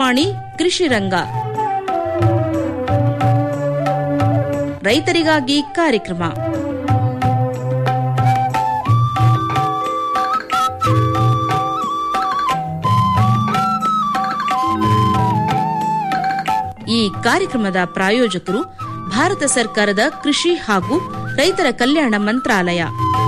ವಾಣಿ ಕೃಷಿ ರಂಗ ರೈತರಿಗಾಗಿ ಕಾರ್ಯಕ್ರಮ ಈ ಕಾರ್ಯಕ್ರಮದ ಪ್ರಾಯೋಜಕರು ಭಾರತ ಸರ್ಕಾರದ ಕೃಷಿ ಹಾಗೂ ರೈತರ ಕಲ್ಯಾಣ ಮಂತ್ರಾಲಯ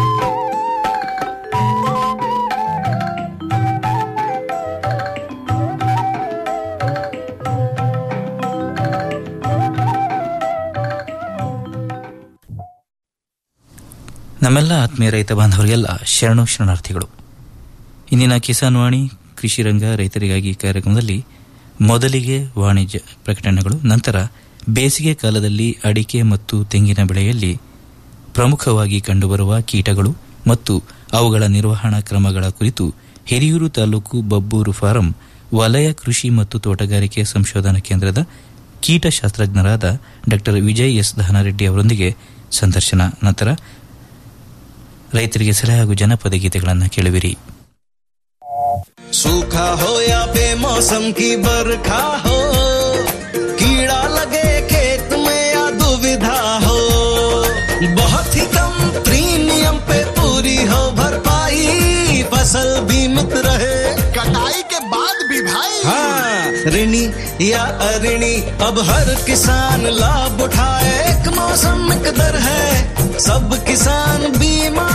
ನಮ್ಮೆಲ್ಲ ಆತ್ಮೀಯ ರೈತ ಬಾಂಧವರಿಗೆಲ್ಲ ಶರಣು ಶರಣಾರ್ಥಿಗಳು ಇಂದಿನ ಕಿಸಾನ್ ವಾಣಿ ಕೃಷಿ ರಂಗ ರೈತರಿಗಾಗಿ ಕಾರ್ಯಕ್ರಮದಲ್ಲಿ ಮೊದಲಿಗೆ ವಾಣಿಜ್ಯ ಪ್ರಕಟಣೆಗಳು ನಂತರ ಬೇಸಿಗೆ ಕಾಲದಲ್ಲಿ ಅಡಿಕೆ ಮತ್ತು ತೆಂಗಿನ ಬೆಳೆಯಲ್ಲಿ ಪ್ರಮುಖವಾಗಿ ಕಂಡುಬರುವ ಕೀಟಗಳು ಮತ್ತು ಅವುಗಳ ನಿರ್ವಹಣಾ ಕ್ರಮಗಳ ಕುರಿತು ಹಿರಿಯೂರು ತಾಲೂಕು ಬಬ್ಬೂರು ಫಾರಂ ವಲಯ ಕೃಷಿ ಮತ್ತು ತೋಟಗಾರಿಕೆ ಸಂಶೋಧನಾ ಕೇಂದ್ರದ ಕೀಟಶಾಸ್ತ್ರಜ್ಞರಾದ ಡಾ ವಿಜಯ್ ಎಸ್ ಧನಾರೆಡ್ಡಿ ಅವರೊಂದಿಗೆ ಸಂದರ್ಶನ ನಂತರ ರೈತರಿಗೆ ಸಲಹೆ ಹಾಗೂ ಜನಪದ ಗೀತೆಗಳನ್ನು ಕೇಳುವಿರಿ सूखा हो या बेमौसम की बरखा हो कीड़ा लगे खेत में या दुविधा हो बहुत ही कम प्रीमियम पे पूरी हो भरपाई फसल बीमित रहे कटाई के बाद भी भाई हाँ ऋणी या अऋणी अब हर किसान लाभ उठाए एक मौसम एक दर है सब किसान बीमा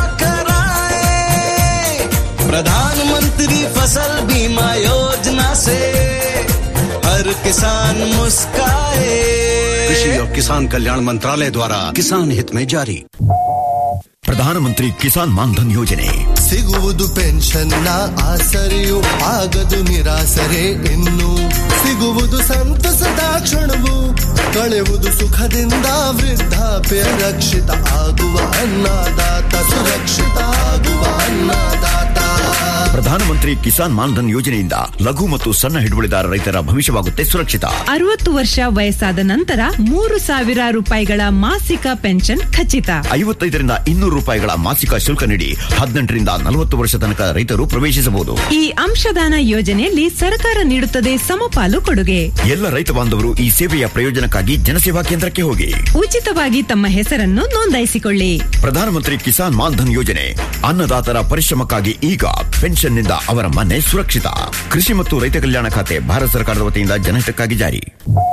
कराए प्रधानमंत्री फसल बीमा योजना से हर किसान मुस्काए कृषि और किसान कल्याण मंत्रालय द्वारा किसान हित में जारी ಪ್ರಧಾನಮಂತ್ರಿ ಕಿಸಾನ್ ಮಾನ್ಧನ್ ಯೋಜನೆ ಸಿಗುವುದು ಪೆನ್ಷನ್ನ ಆಸರೆಯು ಆಗದು ನಿರಾಸರೆ ಇನ್ನು ಸಿಗುವುದು ಸಂತಸದ ಕ್ಷಣವು ಕಳೆಯುವುದು ಸುಖದಿಂದ ವೃದ್ಧಾಪ್ಯ ರಕ್ಷಿತ ಆಗುವ ಅನ್ನದಾತ ಸುರಕ್ಷಿತ ಆಗುವ ಅನ್ನದಾತ ಪ್ರಧಾನಮಂತ್ರಿ ಕಿಸಾನ್ ಮಾನ್ಧನ್ ಯೋಜನೆಯಿಂದ ಲಘು ಮತ್ತು ಸಣ್ಣ ಹಿಡುವಳಿದಾರ ರೈತರ ಭವಿಷ್ಯವಾಗುತ್ತೆ ಸುರಕ್ಷಿತ ಅರವತ್ತು ವರ್ಷ ವಯಸ್ಸಾದ ನಂತರ ಮೂರು ಸಾವಿರ ರೂಪಾಯಿಗಳ ಮಾಸಿಕ ಪೆನ್ಷನ್ ಖಚಿತ ಐವತ್ತೈದರಿಂದ ಇನ್ನೂರು ರೂಪಾಯಿಗಳ ಮಾಸಿಕ ಶುಲ್ಕ ನೀಡಿ ಹದಿನೆಂಟರಿಂದ ನಲವತ್ತು ವರ್ಷ ತನಕ ರೈತರು ಪ್ರವೇಶಿಸಬಹುದು ಈ ಅಂಶದಾನ ಯೋಜನೆಯಲ್ಲಿ ಸರ್ಕಾರ ನೀಡುತ್ತದೆ ಸಮಪಾಲು ಕೊಡುಗೆ ಎಲ್ಲ ರೈತ ಬಾಂಧವರು ಈ ಸೇವೆಯ ಪ್ರಯೋಜನಕ್ಕಾಗಿ ಜನಸೇವಾ ಕೇಂದ್ರಕ್ಕೆ ಹೋಗಿ ಉಚಿತವಾಗಿ ತಮ್ಮ ಹೆಸರನ್ನು ನೋಂದಾಯಿಸಿಕೊಳ್ಳಿ ಪ್ರಧಾನಮಂತ್ರಿ ಕಿಸಾನ್ ಮಾನ್ಧನ್ ಯೋಜನೆ ಅನ್ನದಾತರ ಪರಿಶ್ರಮಕ್ಕಾಗಿ ಈಗ ಪೆನ್ಷನ್ನಿಂದ ಅವರ ಮನೆ ಸುರಕ್ಷಿತ ಕೃಷಿ ಮತ್ತು ರೈತ ಕಲ್ಯಾಣ ಖಾತೆ ಭಾರತ ಸರ್ಕಾರದ ವತಿಯಿಂದ ಜನಹಿತಕ್ಕಾಗಿ ಜಾರಿ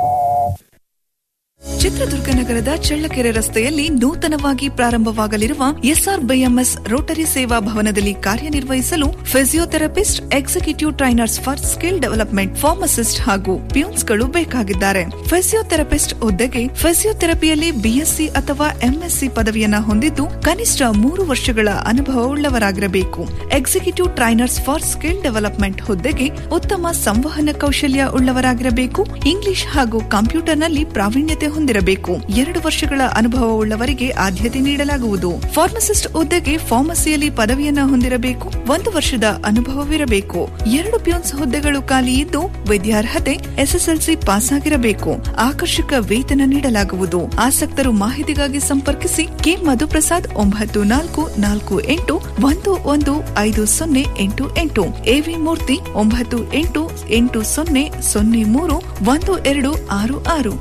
ಚಿತ್ರದುರ್ಗ ನಗರದ ಚಳ್ಳಕೆರೆ ರಸ್ತೆಯಲ್ಲಿ ನೂತನವಾಗಿ ಪ್ರಾರಂಭವಾಗಲಿರುವ ಎಸ್ಆರ್ ಬಿಎಂಎಸ್ ರೋಟರಿ ಸೇವಾ ಭವನದಲ್ಲಿ ಕಾರ್ಯನಿರ್ವಹಿಸಲು physiotherapist executive trainers for skill development pharmacist ಹಾಗೂ ಪ್ಯೂನ್ಸ್ಗಳು ಬೇಕಾಗಿದ್ದಾರೆ ಫಿಸಿಯೋಥೆರಪಿಸ್ಟ್ ಹುದ್ದೆಗೆ ಫಿಸಿಯೋಥೆರಪಿಯಲ್ಲಿ ಬಿಎಸ್ಸಿ ಅಥವಾ ಎಂಎಸ್ಸಿ ಪದವಿಯನ್ನ ಹೊಂದಿದ್ದು ಕನಿಷ್ಠ ಮೂರು ವರ್ಷಗಳ ಅನುಭವವುಳ್ಳವರಾಗಿರಬೇಕು executive trainers for skill development ಹುದ್ದೆಗೆ ಉತ್ತಮ ಸಂವಹನ ಕೌಶಲ್ಯ ಉಳ್ಳವರಾಗಿರಬೇಕು ಇಂಗ್ಲಿಷ್ ಹಾಗೂ ಕಂಪ್ಯೂಟರ್ನಲ್ಲಿ ಪ್ರಾವೀಣ್ಯತೆ ಹೊಂದಿರಬೇಕು ಎರಡು ವರ್ಷಗಳ ಅನುಭವವುಳ್ಳವರಿಗೆ ಆದ್ಯತೆ ನೀಡಲಾಗುವುದು ಫಾರ್ಮಸಿಸ್ಟ್ ಹುದ್ದೆಗೆ ಫಾರ್ಮಸಿಯಲ್ಲಿ ಪದವಿಯನ್ನ ಹೊಂದಿರಬೇಕು ಒಂದು ವರ್ಷದ ಅನುಭವವಿರಬೇಕು ಎರಡು ಪ್ಯೂನ್ಸ್ ಹುದ್ದೆಗಳು ಖಾಲಿ ಇದ್ದು ವಿದ್ಯಾರ್ಹತೆ ಎಸ್ಎಸ್ಎಲ್ಸಿ ಪಾಸ್ ಆಗಿರಬೇಕು ಆಕರ್ಷಕ ವೇತನ ನೀಡಲಾಗುವುದು ಆಸಕ್ತರು ಮಾಹಿತಿಗಾಗಿ ಸಂಪರ್ಕಿಸಿ ಕೆ ಮಧುಪ್ರಸಾದ್ ಒಂಬತ್ತು ನಾಲ್ಕು ನಾಲ್ಕು ಎಂಟು ಒಂದು ಒಂದು ಐದು ಸೊನ್ನೆ ಎಂಟು ಎಂಟು ಎವಿ ಮೂರ್ತಿ ಒಂಬತ್ತು ಎಂಟು ಎಂಟು ಸೊನ್ನೆ ಸೊನ್ನೆ ಮೂರು ಒಂದು ಎರಡು ಆರು ಆರು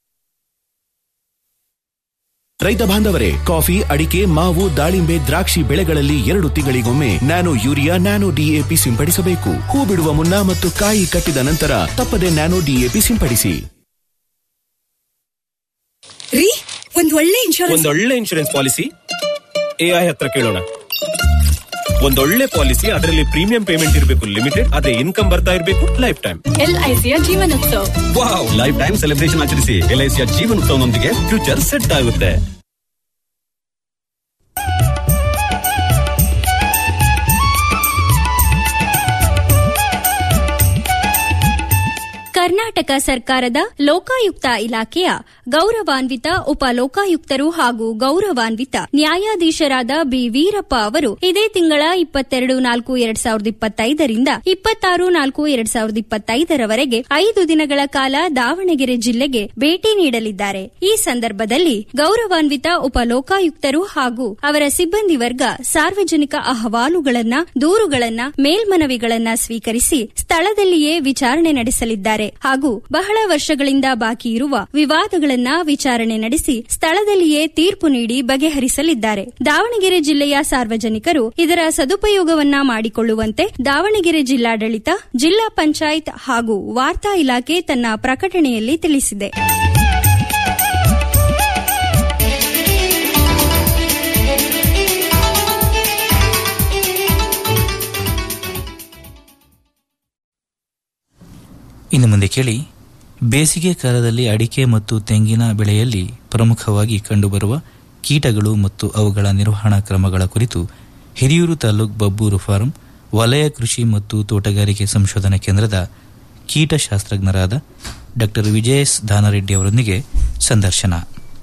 ರೈತ ಬಾಂಧವರೇ ಕಾಫಿ ಅಡಿಕೆ ಮಾವು ದಾಳಿಂಬೆ ದ್ರಾಕ್ಷಿ ಬೆಳೆಗಳಲ್ಲಿ ಎರಡು ತಿಂಗಳಿಗೊಮ್ಮೆ ನ್ಯಾನೋ ಯೂರಿಯಾ ನ್ಯಾನೋ ಡಿಎಪಿ ಸಿಂಪಡಿಸಬೇಕು ಹೂ ಬಿಡುವ ಮುನ್ನ ಮತ್ತು ಕಾಯಿ ಕಟ್ಟಿದ ನಂತರ ತಪ್ಪದೆ ನ್ಯಾನೋ ಡಿಎಪಿ ಸಿಂಪಡಿಸಿ ರೀ ಒಂದ್ ಒಳ್ಳೆ ಇನ್ಶೂರೆನ್ಸ್ ಒಂದೊಳ್ಳೆ ಇನ್ಶೂರೆನ್ಸ್ ಪಾಲಿಸಿ ಎಐ ಹತ್ರ ಕೇಳೋಣ ಒಂದೊಳ್ಳೆ ಪಾಲಿಸಿ ಅದರಲ್ಲಿ ಪ್ರೀಮಿಯಂ ಪೇಮೆಂಟ್ ಇರಬೇಕು ಲಿಮಿಟೆಡ್ ಅದೇ ಇನ್ಕಮ್ ಬರ್ತಾ ಇರಬೇಕು ಲೈಫ್ ಟೈಮ್ ಎಲ್ಐಸಿಯ ಜೀವನೋತ್ಸವ ವಾವ್ ಲೈಫ್ ಟೈಮ್ ಸೆಲೆಬ್ರೇಷನ್ ಆಚರಿಸಿ ಎಲ್ಐಸಿಯ ಜೀವನೋತ್ಸವನೊಂದಿಗೆ ಫ್ಯೂಚರ್ ಸೆಟ್ ಆಗುತ್ತೆ ಕರ್ನಾಟಕ ಸರ್ಕಾರದ ಲೋಕಾಯುಕ್ತ ಇಲಾಖೆಯ ಗೌರವಾನ್ವಿತ ಉಪ ಲೋಕಾಯುಕ್ತರು ಹಾಗೂ ಗೌರವಾನ್ವಿತ ನ್ಯಾಯಾಧೀಶರಾದ ಬಿ ವೀರಪ್ಪ ಅವರು ಇದೇ ತಿಂಗಳ ಇಪ್ಪತ್ತೆರಡು ನಾಲ್ಕು ಎರಡ್ ಸಾವಿರದ ಇಪ್ಪತ್ತೈದರಿಂದ ಇಪ್ಪತ್ತಾರು ನಾಲ್ಕು ಎರಡ್ ಸಾವಿರದ ಇಪ್ಪತ್ತೈದರವರೆಗೆ ಐದು ದಿನಗಳ ಕಾಲ ದಾವಣಗೆರೆ ಜಿಲ್ಲೆಗೆ ಭೇಟಿ ನೀಡಲಿದ್ದಾರೆ ಈ ಸಂದರ್ಭದಲ್ಲಿ ಗೌರವಾನ್ವಿತ ಉಪ ಲೋಕಾಯುಕ್ತರು ಹಾಗೂ ಅವರ ಸಿಬ್ಬಂದಿ ವರ್ಗ ಸಾರ್ವಜನಿಕ ಅಹವಾಲುಗಳನ್ನ ದೂರುಗಳನ್ನ ಮೇಲ್ಮನವಿಗಳನ್ನ ಸ್ವೀಕರಿಸಿ ಸ್ಥಳದಲ್ಲಿಯೇ ವಿಚಾರಣೆ ನಡೆಸಲಿದ್ದಾರೆ ಹಾಗೂ ಬಹಳ ವರ್ಷಗಳಿಂದ ಬಾಕಿ ಇರುವ ವಿವಾದಗಳನ್ನ ವಿಚಾರಣೆ ನಡೆಸಿ ಸ್ಥಳದಲ್ಲಿಯೇ ತೀರ್ಪು ನೀಡಿ ಬಗೆಹರಿಸಲಿದ್ದಾರೆ ದಾವಣಗೆರೆ ಜಿಲ್ಲೆಯ ಸಾರ್ವಜನಿಕರು ಇದರ ಸದುಪಯೋಗವನ್ನ ಮಾಡಿಕೊಳ್ಳುವಂತೆ ದಾವಣಗೆರೆ ಜಿಲ್ಲಾಡಳಿತ ಜಿಲ್ಲಾ ಪಂಚಾಯತ್ ಹಾಗೂ ವಾರ್ತಾ ಇಲಾಖೆ ತನ್ನ ಪ್ರಕಟಣೆಯಲ್ಲಿ ತಿಳಿಸಿದೆ ಇನ್ನು ಮುಂದೆ ಕೇಳಿ ಬೇಸಿಗೆ ಕಾಲದಲ್ಲಿ ಅಡಿಕೆ ಮತ್ತು ತೆಂಗಿನ ಬೆಳೆಯಲ್ಲಿ ಪ್ರಮುಖವಾಗಿ ಕಂಡುಬರುವ ಕೀಟಗಳು ಮತ್ತು ಅವುಗಳ ನಿರ್ವಹಣಾ ಕ್ರಮಗಳ ಕುರಿತು ಹಿರಿಯೂರು ತಾಲೂಕ್ ಬಬ್ಬೂರು ಫಾರಂ ವಲಯ ಕೃಷಿ ಮತ್ತು ತೋಟಗಾರಿಕೆ ಸಂಶೋಧನಾ ಕೇಂದ್ರದ ಕೀಟಶಾಸ್ತ್ರಜ್ಞರಾದ ಡಾಕ್ಟರ್ ವಿಜಯಸ್ ದಾನರೆಡ್ಡಿ ಅವರೊಂದಿಗೆ ಸಂದರ್ಶನ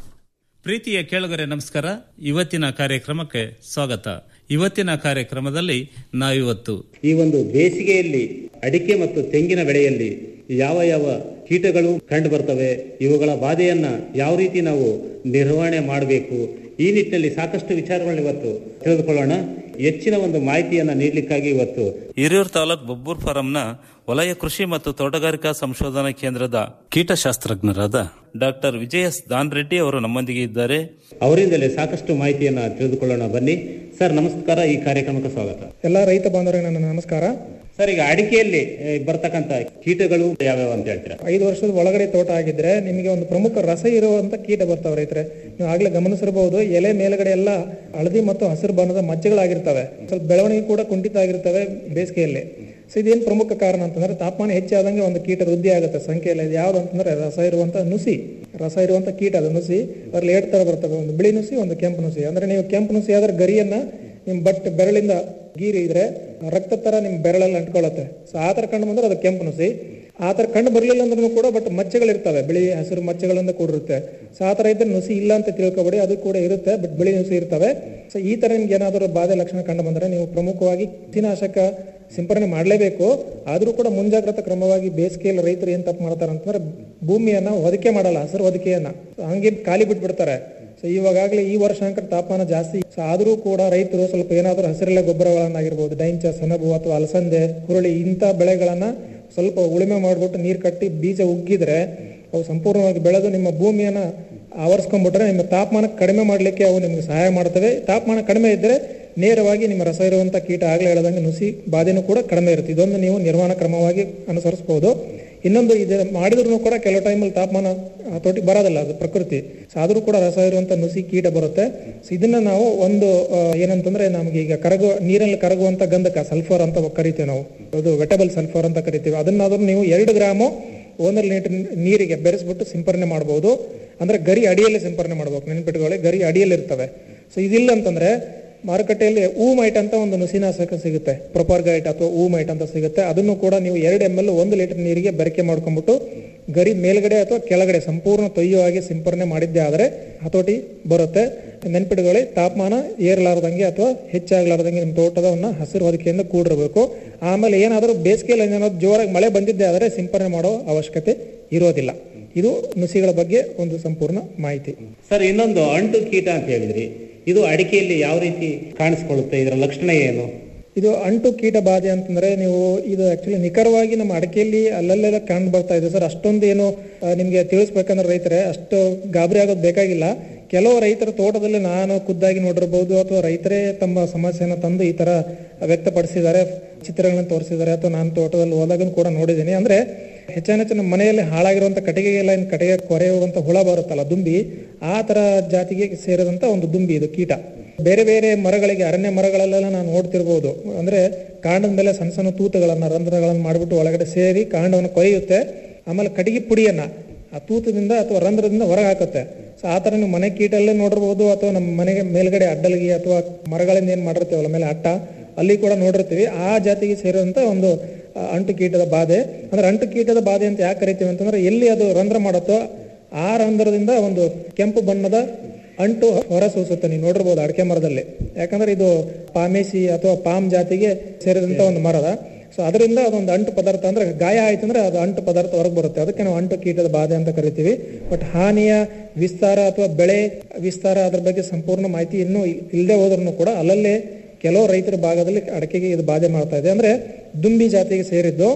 ಪ್ರೀತಿಯ ಕೇಳುಗರೆ ನಮಸ್ಕಾರ ಇವತ್ತಿನ ಕಾರ್ಯಕ್ರಮಕ್ಕೆ ಸ್ವಾಗತ ಇವತ್ತಿನ ಕಾರ್ಯಕ್ರಮದಲ್ಲಿ ನಾವಿವತ್ತು ಈ ಒಂದು ಬೇಸಿಗೆಯಲ್ಲಿ ಅಡಿಕೆ ಮತ್ತು ತೆಂಗಿನ ಬೆಳೆಯಲ್ಲಿ ಯಾವ ಯಾವ ಕೀಟಗಳು ಕಂಡು ಬರ್ತವೆ ಇವುಗಳ ಬಾಧೆಯನ್ನ ಯಾವ ರೀತಿ ನಾವು ನಿರ್ವಹಣೆ ಮಾಡಬೇಕು ಈ ನಿಟ್ಟಿನಲ್ಲಿ ಸಾಕಷ್ಟು ವಿಚಾರಗಳನ್ನ ಇವತ್ತು ತಿಳಿದುಕೊಳ್ಳೋಣ ಹೆಚ್ಚಿನ ಒಂದು ಮಾಹಿತಿಯನ್ನ ನೀಡಲಿಕ್ಕಾಗಿ ಇವತ್ತು ಹಿರಿಯೂರು ತಾಲೂಕ್ ಬಬ್ಬೂರ್ ಫಾರಂನ ವಲಯ ಕೃಷಿ ಮತ್ತು ತೋಟಗಾರಿಕಾ ಸಂಶೋಧನಾ ಕೇಂದ್ರದ ಕೀಟಶಾಸ್ತ್ರಜ್ಞರಾದ ಡಾಕ್ಟರ್ ವಿಜಯ ಎಸ್ ದಾನ್ ರೆಡ್ಡಿ ಅವರು ನಮ್ಮೊಂದಿಗೆ ಇದ್ದಾರೆ ಅವರಿಂದಲೇ ಸಾಕಷ್ಟು ಮಾಹಿತಿಯನ್ನ ತಿಳಿದುಕೊಳ್ಳೋಣ ಬನ್ನಿ ಸರ್ ನಮಸ್ಕಾರ ಈ ಕಾರ್ಯಕ್ರಮಕ್ಕೆ ಸ್ವಾಗತ ಎಲ್ಲ ರೈತ ಬಾಂಧವರಿಗೆ ನನ್ನ ನಮಸ್ಕಾರ ಸರ್ ಈಗ ಅಡಿಕೆಯಲ್ಲಿ ಏ, ಬರ್ತಕ್ಕಂತ ಕೀಟಗಳು ಯಾವ್ಯಾವ ಅಂತ ಹೇಳ್ತೀರಾ ಐದು ವರ್ಷದ ಒಳಗಡೆ ತೋಟ ಆಗಿದ್ರೆ ನಿಮಗೆ ಒಂದು ಪ್ರಮುಖ ರಸ ಇರುವಂತ ಕೀಟ ಬರ್ತಾವೆ ರೈತರೆ ನೀವು ಆಗ್ಲೇ ಗಮನಿಸಿರಬಹುದು ಎಲೆ ಮೇಲ್ಗಡೆ ಎಲ್ಲ ಹಳದಿ ಮತ್ತು ಹಸಿರು ಬಣ್ಣದ ಮಚ್ಚೆಗಳಾಗಿರ್ತವೆ ಸ್ವಲ್ಪ ಬೆಳವಣಿಗೆ ಕೂಡ ಕುಂಠಿತ ಆಗಿರ್ತವೆ ಬೇಸಿಗೆಯಲ್ಲಿ ಸೊ ಇದೇನು ಪ್ರಮುಖ ಕಾರಣ ಅಂತಂದ್ರೆ ತಾಪಮಾನ ಹೆಚ್ಚಾದಂಗೆ ಒಂದು ಕೀಟ ವೃದ್ಧಿ ಆಗುತ್ತೆ ಸಂಖ್ಯೆಯಲ್ಲಿ ಇದು ಯಾವ್ದು ಅಂತಂದ್ರೆ ರಸ ಇರುವಂತ ನುಸಿ ರಸ ಇರುವಂತ ಕೀಟ ಅದು ನುಸಿ ಅದ್ರಲ್ಲಿ ಎರಡು ತರ ಬರ್ತವೆ ಒಂದು ಬಿಳಿ ನುಸಿ ಒಂದು ಕೆಂಪು ನುಸಿ ಅಂದ್ರೆ ನೀವು ಕೆಂಪು ನುಸಿ ಆದ್ರೆ ಗರಿಯನ್ನ ನಿಮ್ ಬಟ್ ಬೆರಳಿಂದ ಗೀರಿ ಇದ್ರೆ ರಕ್ತ ತರ ನಿಮ್ ಬೆರಳಲ್ಲಿ ಅಂಟ್ಕೊಳ್ಳುತ್ತೆ ಸೊ ಆ ತರ ಕಂಡು ಬಂದ್ರೆ ಅದು ಕೆಂಪು ನುಸಿ ಆ ತರ ಕಂಡು ಬರ್ಲಿಲ್ಲ ಅಂದ್ರೂ ಕೂಡ ಬಟ್ ಮಚ್ಚೆಗಳಿರ್ತವೆ ಬಿಳಿ ಹಸಿರು ಮಚ್ಚೆಗಳಿಂದ ಕೂಡಿರುತ್ತೆ ಸೊ ಆ ತರ ಇದ್ರೆ ನುಸಿ ಇಲ್ಲ ಅಂತ ತಿಳ್ಕೊಬೇಡಿ ಅದು ಕೂಡ ಇರುತ್ತೆ ಬಟ್ ಬಿಳಿ ನುಸಿ ಇರ್ತವೆ ಸೊ ಈ ತರ ನಿಮ್ಗೆ ಏನಾದರೂ ಬಾಧೆ ಲಕ್ಷಣ ಕಂಡು ಬಂದ್ರೆ ನೀವು ಪ್ರಮುಖವಾಗಿ ಕೀಟನಾಶಕ ಸಿಂಪರಣೆ ಮಾಡಲೇಬೇಕು ಆದ್ರೂ ಕೂಡ ಮುಂಜಾಗ್ರತಾ ಕ್ರಮವಾಗಿ ಬೇಸಿಗೆಯಲ್ಲಿ ರೈತರು ಏನ್ ತಪ್ಪು ಮಾಡ್ತಾರೆ ಅಂತಂದ್ರೆ ಭೂಮಿಯನ್ನ ಹೊದಿಕೆ ಮಾಡಲ್ಲ ಹಸಿರು ಹೊದಿಕೆಯನ್ನ So ಹಂಗೆ ಖಾಲಿ ಬಿಟ್ಬಿಡ್ತಾರೆ ಸೊ ಇವಾಗಲೇ ಈ ವರ್ಷ ಅಂಕರ ತಾಪಮಾನ ಜಾಸ್ತಿ ಸೊ ಆದ್ರೂ ಕೂಡ ರೈತರು ಸ್ವಲ್ಪ ಏನಾದರೂ ಹಸಿರೆಲೆ ಗೊಬ್ಬರಗಳನ್ನಾಗಿರ್ಬೋದು ಡೈಂಚ ಸೆಣಬು ಅಥವಾ ಅಲಸಂದೆ ಹುರುಳಿ ಇಂಥ ಬೆಳೆಗಳನ್ನ ಸ್ವಲ್ಪ ಉಳುಮೆ ಮಾಡಿಬಿಟ್ಟು ನೀರು ಕಟ್ಟಿ ಬೀಜ ಉಗ್ಗಿದ್ರೆ ಅವು ಸಂಪೂರ್ಣವಾಗಿ ಬೆಳೆದು ನಿಮ್ಮ ಭೂಮಿಯನ್ನ ಆವರಿಸ್ಕೊಂಡ್ಬಿಟ್ರೆ ನಿಮ್ಮ ತಾಪಮಾನ ಕಡಿಮೆ ಮಾಡಲಿಕ್ಕೆ ಅವು ನಿಮ್ಗೆ ಸಹಾಯ ಮಾಡ್ತವೆ ತಾಪಮಾನ ಕಡಿಮೆ ಇದ್ದರೆ ನೇರವಾಗಿ ನಿಮ್ಮ ರಸ ಇರುವಂತ ಕೀಟ ಆಗಲೇ ಹೇಳದಂಗೆ ನುಸಿ ಬಾಧೆನೂ ಕೂಡ ಕಡಿಮೆ ಇರುತ್ತೆ ಇದೊಂದು ನೀವು ನಿರ್ವಹಣಾ ಕ್ರಮವಾಗಿ ಅನುಸರಿಸಬಹುದು ಇನ್ನೊಂದು ಇದು ಮಾಡಿದ್ರು ಕೂಡ ಕೆಲವು ಟೈಮಲ್ಲಿ ತಾಪಮಾನ ಹತೋಟಿ ಬರೋದಿಲ್ಲ ಅದು ಪ್ರಕೃತಿ ಸೊ ಆದ್ರೂ ಕೂಡ ರಸ ಇರುವಂತ ನುಸಿ ಕೀಟ ಬರುತ್ತೆ ಸೊ ಇದನ್ನ ನಾವು ಒಂದು ಆ, ಏನಂತಂದ್ರೆ ನಮ್ಗೆ ಈಗ ಕರಗುವ ನೀರಲ್ಲಿ ಕರಗುವಂತ ಗಂಧಕ ಸಲ್ಫರ್ ಅಂತ ಕರಿತೀವಿ ನಾವು ಅದು ವೆಟಬಲ್ ಸಲ್ಫರ್ ಅಂತ ಕರಿತೀವಿ ಅದನ್ನಾದ್ರೂ ನೀವು ಎರಡು ಗ್ರಾಮು ಒಂದರ ಲೀಟರ್ ನೀರಿಗೆ ಬೆರೆಸ್ಬಿಟ್ಟು ಸಿಂಪರಣೆ ಮಾಡಬಹುದು ಅಂದ್ರೆ ಗರಿ ಅಡಿಯಲ್ಲಿ ಸಿಂಪರಣೆ ಮಾಡ್ಬೇಕು ನೆನ್ಪಿಟ್ಕೊಳ್ಳಿ ಗರಿ ಅಡಿಯಲ್ಲಿ ಇರ್ತವೆ ಸೊ ಇದಿಲ್ಲ ಅಂತಂದ್ರೆ ಮಾರುಕಟ್ಟೆಯಲ್ಲಿ ಹೂ ಮೈಟ್ ಅಂತ ಒಂದು ನುಸಿನಾಶಕ ಸಿಗುತ್ತೆ ಪ್ರೊಪರ್ ಗೈಟ್ ಅಥವಾ ಹೂ ಮೈಟ್ ಅಂತ ಸಿಗುತ್ತೆ ಅದನ್ನು ಕೂಡ ನೀವು ಎರಡು ಎಮ್ ಎಲ್ ಒಂದು ಲೀಟರ್ ನೀರಿಗೆ ಬೆರಕೆ ಮಾಡ್ಕೊಂಡ್ಬಿಟ್ಟು ಗರಿ ಮೇಲ್ಗಡೆ ಅಥವಾ ಕೆಳಗಡೆ ಸಂಪೂರ್ಣ ತೊಯ್ಯುವಾಗಿ ಸಿಂಪರಣೆ ಮಾಡಿದ್ದೆ ಆದರೆ ಹತೋಟಿ ಬರುತ್ತೆ ನೆನ್ಪಿಟ್ಕೊಳ್ಳಿ ತಾಪಮಾನ ಏರಲಾರ್ದಂಗೆ ಅಥವಾ ಹೆಚ್ಚಾಗಲಾರ್ದಂಗೆ ನಿಮ್ಮ ತೋಟದವನ್ನ ಹಸಿರು ಹೊದಿಕೆಯಿಂದ ಕೂಡಿರಬೇಕು ಆಮೇಲೆ ಏನಾದರೂ ಬೇಸಿಗೆಯಲ್ಲಿ ಏನಾದ್ರು ಜೋರಾಗಿ ಮಳೆ ಬಂದಿದ್ದೆ ಆದರೆ ಸಿಂಪರಣೆ ಮಾಡೋ ಅವಶ್ಯಕತೆ ಇರೋದಿಲ್ಲ ಇದು ನುಸಿಗಳ ಬಗ್ಗೆ ಒಂದು ಸಂಪೂರ್ಣ ಮಾಹಿತಿ ಸರ್ ಇನ್ನೊಂದು ಅಂಟು ಕೀಟ ಅಂತ ಹೇಳಿದ್ರಿ ಇದು ಅಡಿಕೆಯಲ್ಲಿ ಯಾವ ರೀತಿ ಕಾಣಿಸ್ಕೊಳ್ಳುತ್ತೆ ಇದರ ಲಕ್ಷಣ ಏನು ಇದು ಅಂಟು ಕೀಟ ಬಾಧೆ ಅಂತಂದ್ರೆ ನೀವು ಇದು ಆಕ್ಚುಲಿ ನಿಖರವಾಗಿ ನಮ್ಮ ಅಡಿಕೆಯಲ್ಲಿ ಅಲ್ಲಲ್ಲೆಲ್ಲ ಕಂಡು ಬರ್ತಾ ಇದೆ ಸರ್ ಅಷ್ಟೊಂದು ಏನು ಆ, ನಿಮ್ಗೆ ತಿಳಿಸ್ಬೇಕಂದ್ರೆ ರೈತರೆ ಅಷ್ಟು ಗಾಬರಿ ಆಗೋದು ಬೇಕಾಗಿಲ್ಲ ಕೆಲವು ರೈತರ ತೋಟದಲ್ಲಿ ನಾನು ಖುದ್ದಾಗಿ ನೋಡಿರ್ಬೋದು ಅಥವಾ ರೈತರೇ ತಮ್ಮ ಸಮಸ್ಯೆನ ತಂದು ಈ ತರ ವ್ಯಕ್ತಪಡಿಸಿದ್ದಾರೆ ಚಿತ್ರಗಳನ್ನ ತೋರಿಸಿದ್ದಾರೆ ಅಥವಾ ನಾನು ತೋಟದಲ್ಲಿ ಹೋದಾಗ ಕೂಡ ನೋಡಿದ್ದೀನಿ ಅಂದ್ರೆ ಹೆಚ್ಚಿನ ಹೆಚ್ಚಿನ ಮನೆಯಲ್ಲಿ ಹಾಳಾಗಿರುವಂತ ಕಟ್ಟಿಗೆಗೆಲ್ಲ ಇನ್ನು ಕಟ್ಟಿಗೆ ಕೊರೆಯುವಂತ ಹುಳ ಬರುತ್ತಲ್ಲ ದುಂಬಿ ಆ ತರ ಜಾತಿಗೆ ಸೇರಿದಂತ ಒಂದು ದುಂಬಿ ಇದು ಕೀಟ ಬೇರೆ ಬೇರೆ ಮರಗಳಿಗೆ ಅರಣ್ಯ ಮರಗಳಲ್ಲೆಲ್ಲ ನಾನು ನೋಡ್ತಿರ್ಬೋದು ಅಂದ್ರೆ ಕಾಂಡದ ಮೇಲೆ ಸಣ್ಣ ಸಣ್ಣ ತೂತುಗಳನ್ನ ರಂಧ್ರಗಳನ್ನ ಮಾಡಿಬಿಟ್ಟು ಒಳಗಡೆ ಸೇರಿ ಕಾಂಡವನ್ನು ಕೊಯ್ಯುತ್ತೆ ಆಮೇಲೆ ಕಟ್ಟಿಗೆ ಪುಡಿಯನ್ನ ಆ ತೂತದಿಂದ ಅಥವಾ ರಂಧ್ರದಿಂದ ಹೊರಗೆ ಹಾಕುತ್ತೆ ಸೊ ಆ ತರ ನೀವು ಮನೆ ಕೀಟಲ್ಲೇ ನೋಡಿರ್ಬೋದು ಅಥವಾ ನಮ್ಮ ಮನೆಗೆ ಮೇಲ್ಗಡೆ ಅಡ್ಡಲಿಗೆ ಅಥವಾ ಮರಗಳಿಂದ ಏನ್ ಮಾಡಿರ್ತೀವಲ್ಲ ಮೇಲೆ ಅಟ್ಟ ಅಲ್ಲಿ ಕೂಡ ನೋಡಿರ್ತೀವಿ ಆ ಜಾತಿಗೆ ಸೇರಿದಂತ ಒಂದು ಆ, ಅಂಟು ಕೀಟದ ಬಾಧೆ ಅಂದ್ರೆ ಅಂಟು ಕೀಟದ ಬಾಧೆ ಅಂತ ಯಾಕೆ ಕರಿತೀವಿ ಅಂತಂದ್ರೆ ಎಲ್ಲಿ ಅದು ರಂಧ್ರ ಮಾಡುತ್ತೋ ಆ ರಂಧ್ರದಿಂದ ಒಂದು ಕೆಂಪು ಬಣ್ಣದ ಅಂಟು ಹೊರ ಸೂಸುತ್ತೆ ನೀವು ನೋಡಿರ್ಬೋದು ಅಡಿಕೆ ಮರದಲ್ಲಿ ಯಾಕಂದ್ರೆ ಇದು ಪಾಮೇಸಿ ಅಥವಾ ಪಾಮ್ ಜಾತಿಗೆ ಸೇರಿದಂತ ಒಂದು ಮರದ ಸೊ ಅದರಿಂದ ಅದೊಂದು ಅಂಟು ಪದಾರ್ಥ ಅಂದ್ರೆ ಗಾಯ ಆಯ್ತು ಅಂದ್ರೆ ಅದು ಅಂಟು ಪದಾರ್ಥ ಹೊರಗೆ ಬರುತ್ತೆ ಅದಕ್ಕೆ ನಾವು ಅಂಟು ಕೀಟದ ಬಾಧೆ ಅಂತ ಕರಿತೀವಿ ಬಟ್ ಹಾನಿಯ ವಿಸ್ತಾರ ಅಥವಾ ಬೆಳೆ ವಿಸ್ತಾರ ಅದ್ರ ಬಗ್ಗೆ ಸಂಪೂರ್ಣ ಮಾಹಿತಿ ಇನ್ನೂ ಇಲ್ಲದೆ ಹೋದ್ರೂ ಕೂಡ ಅಲ್ಲಲ್ಲೇ ಕೆಲವು ರೈತರ ಭಾಗದಲ್ಲಿ ಅಡಕೆಗೆ ಇದು ಬಾಧೆ ಮಾಡ್ತಾ ಇದೆ ಅಂದ್ರೆ ದುಂಬಿ ಜಾತಿಗೆ ಸೇರಿದ್ದು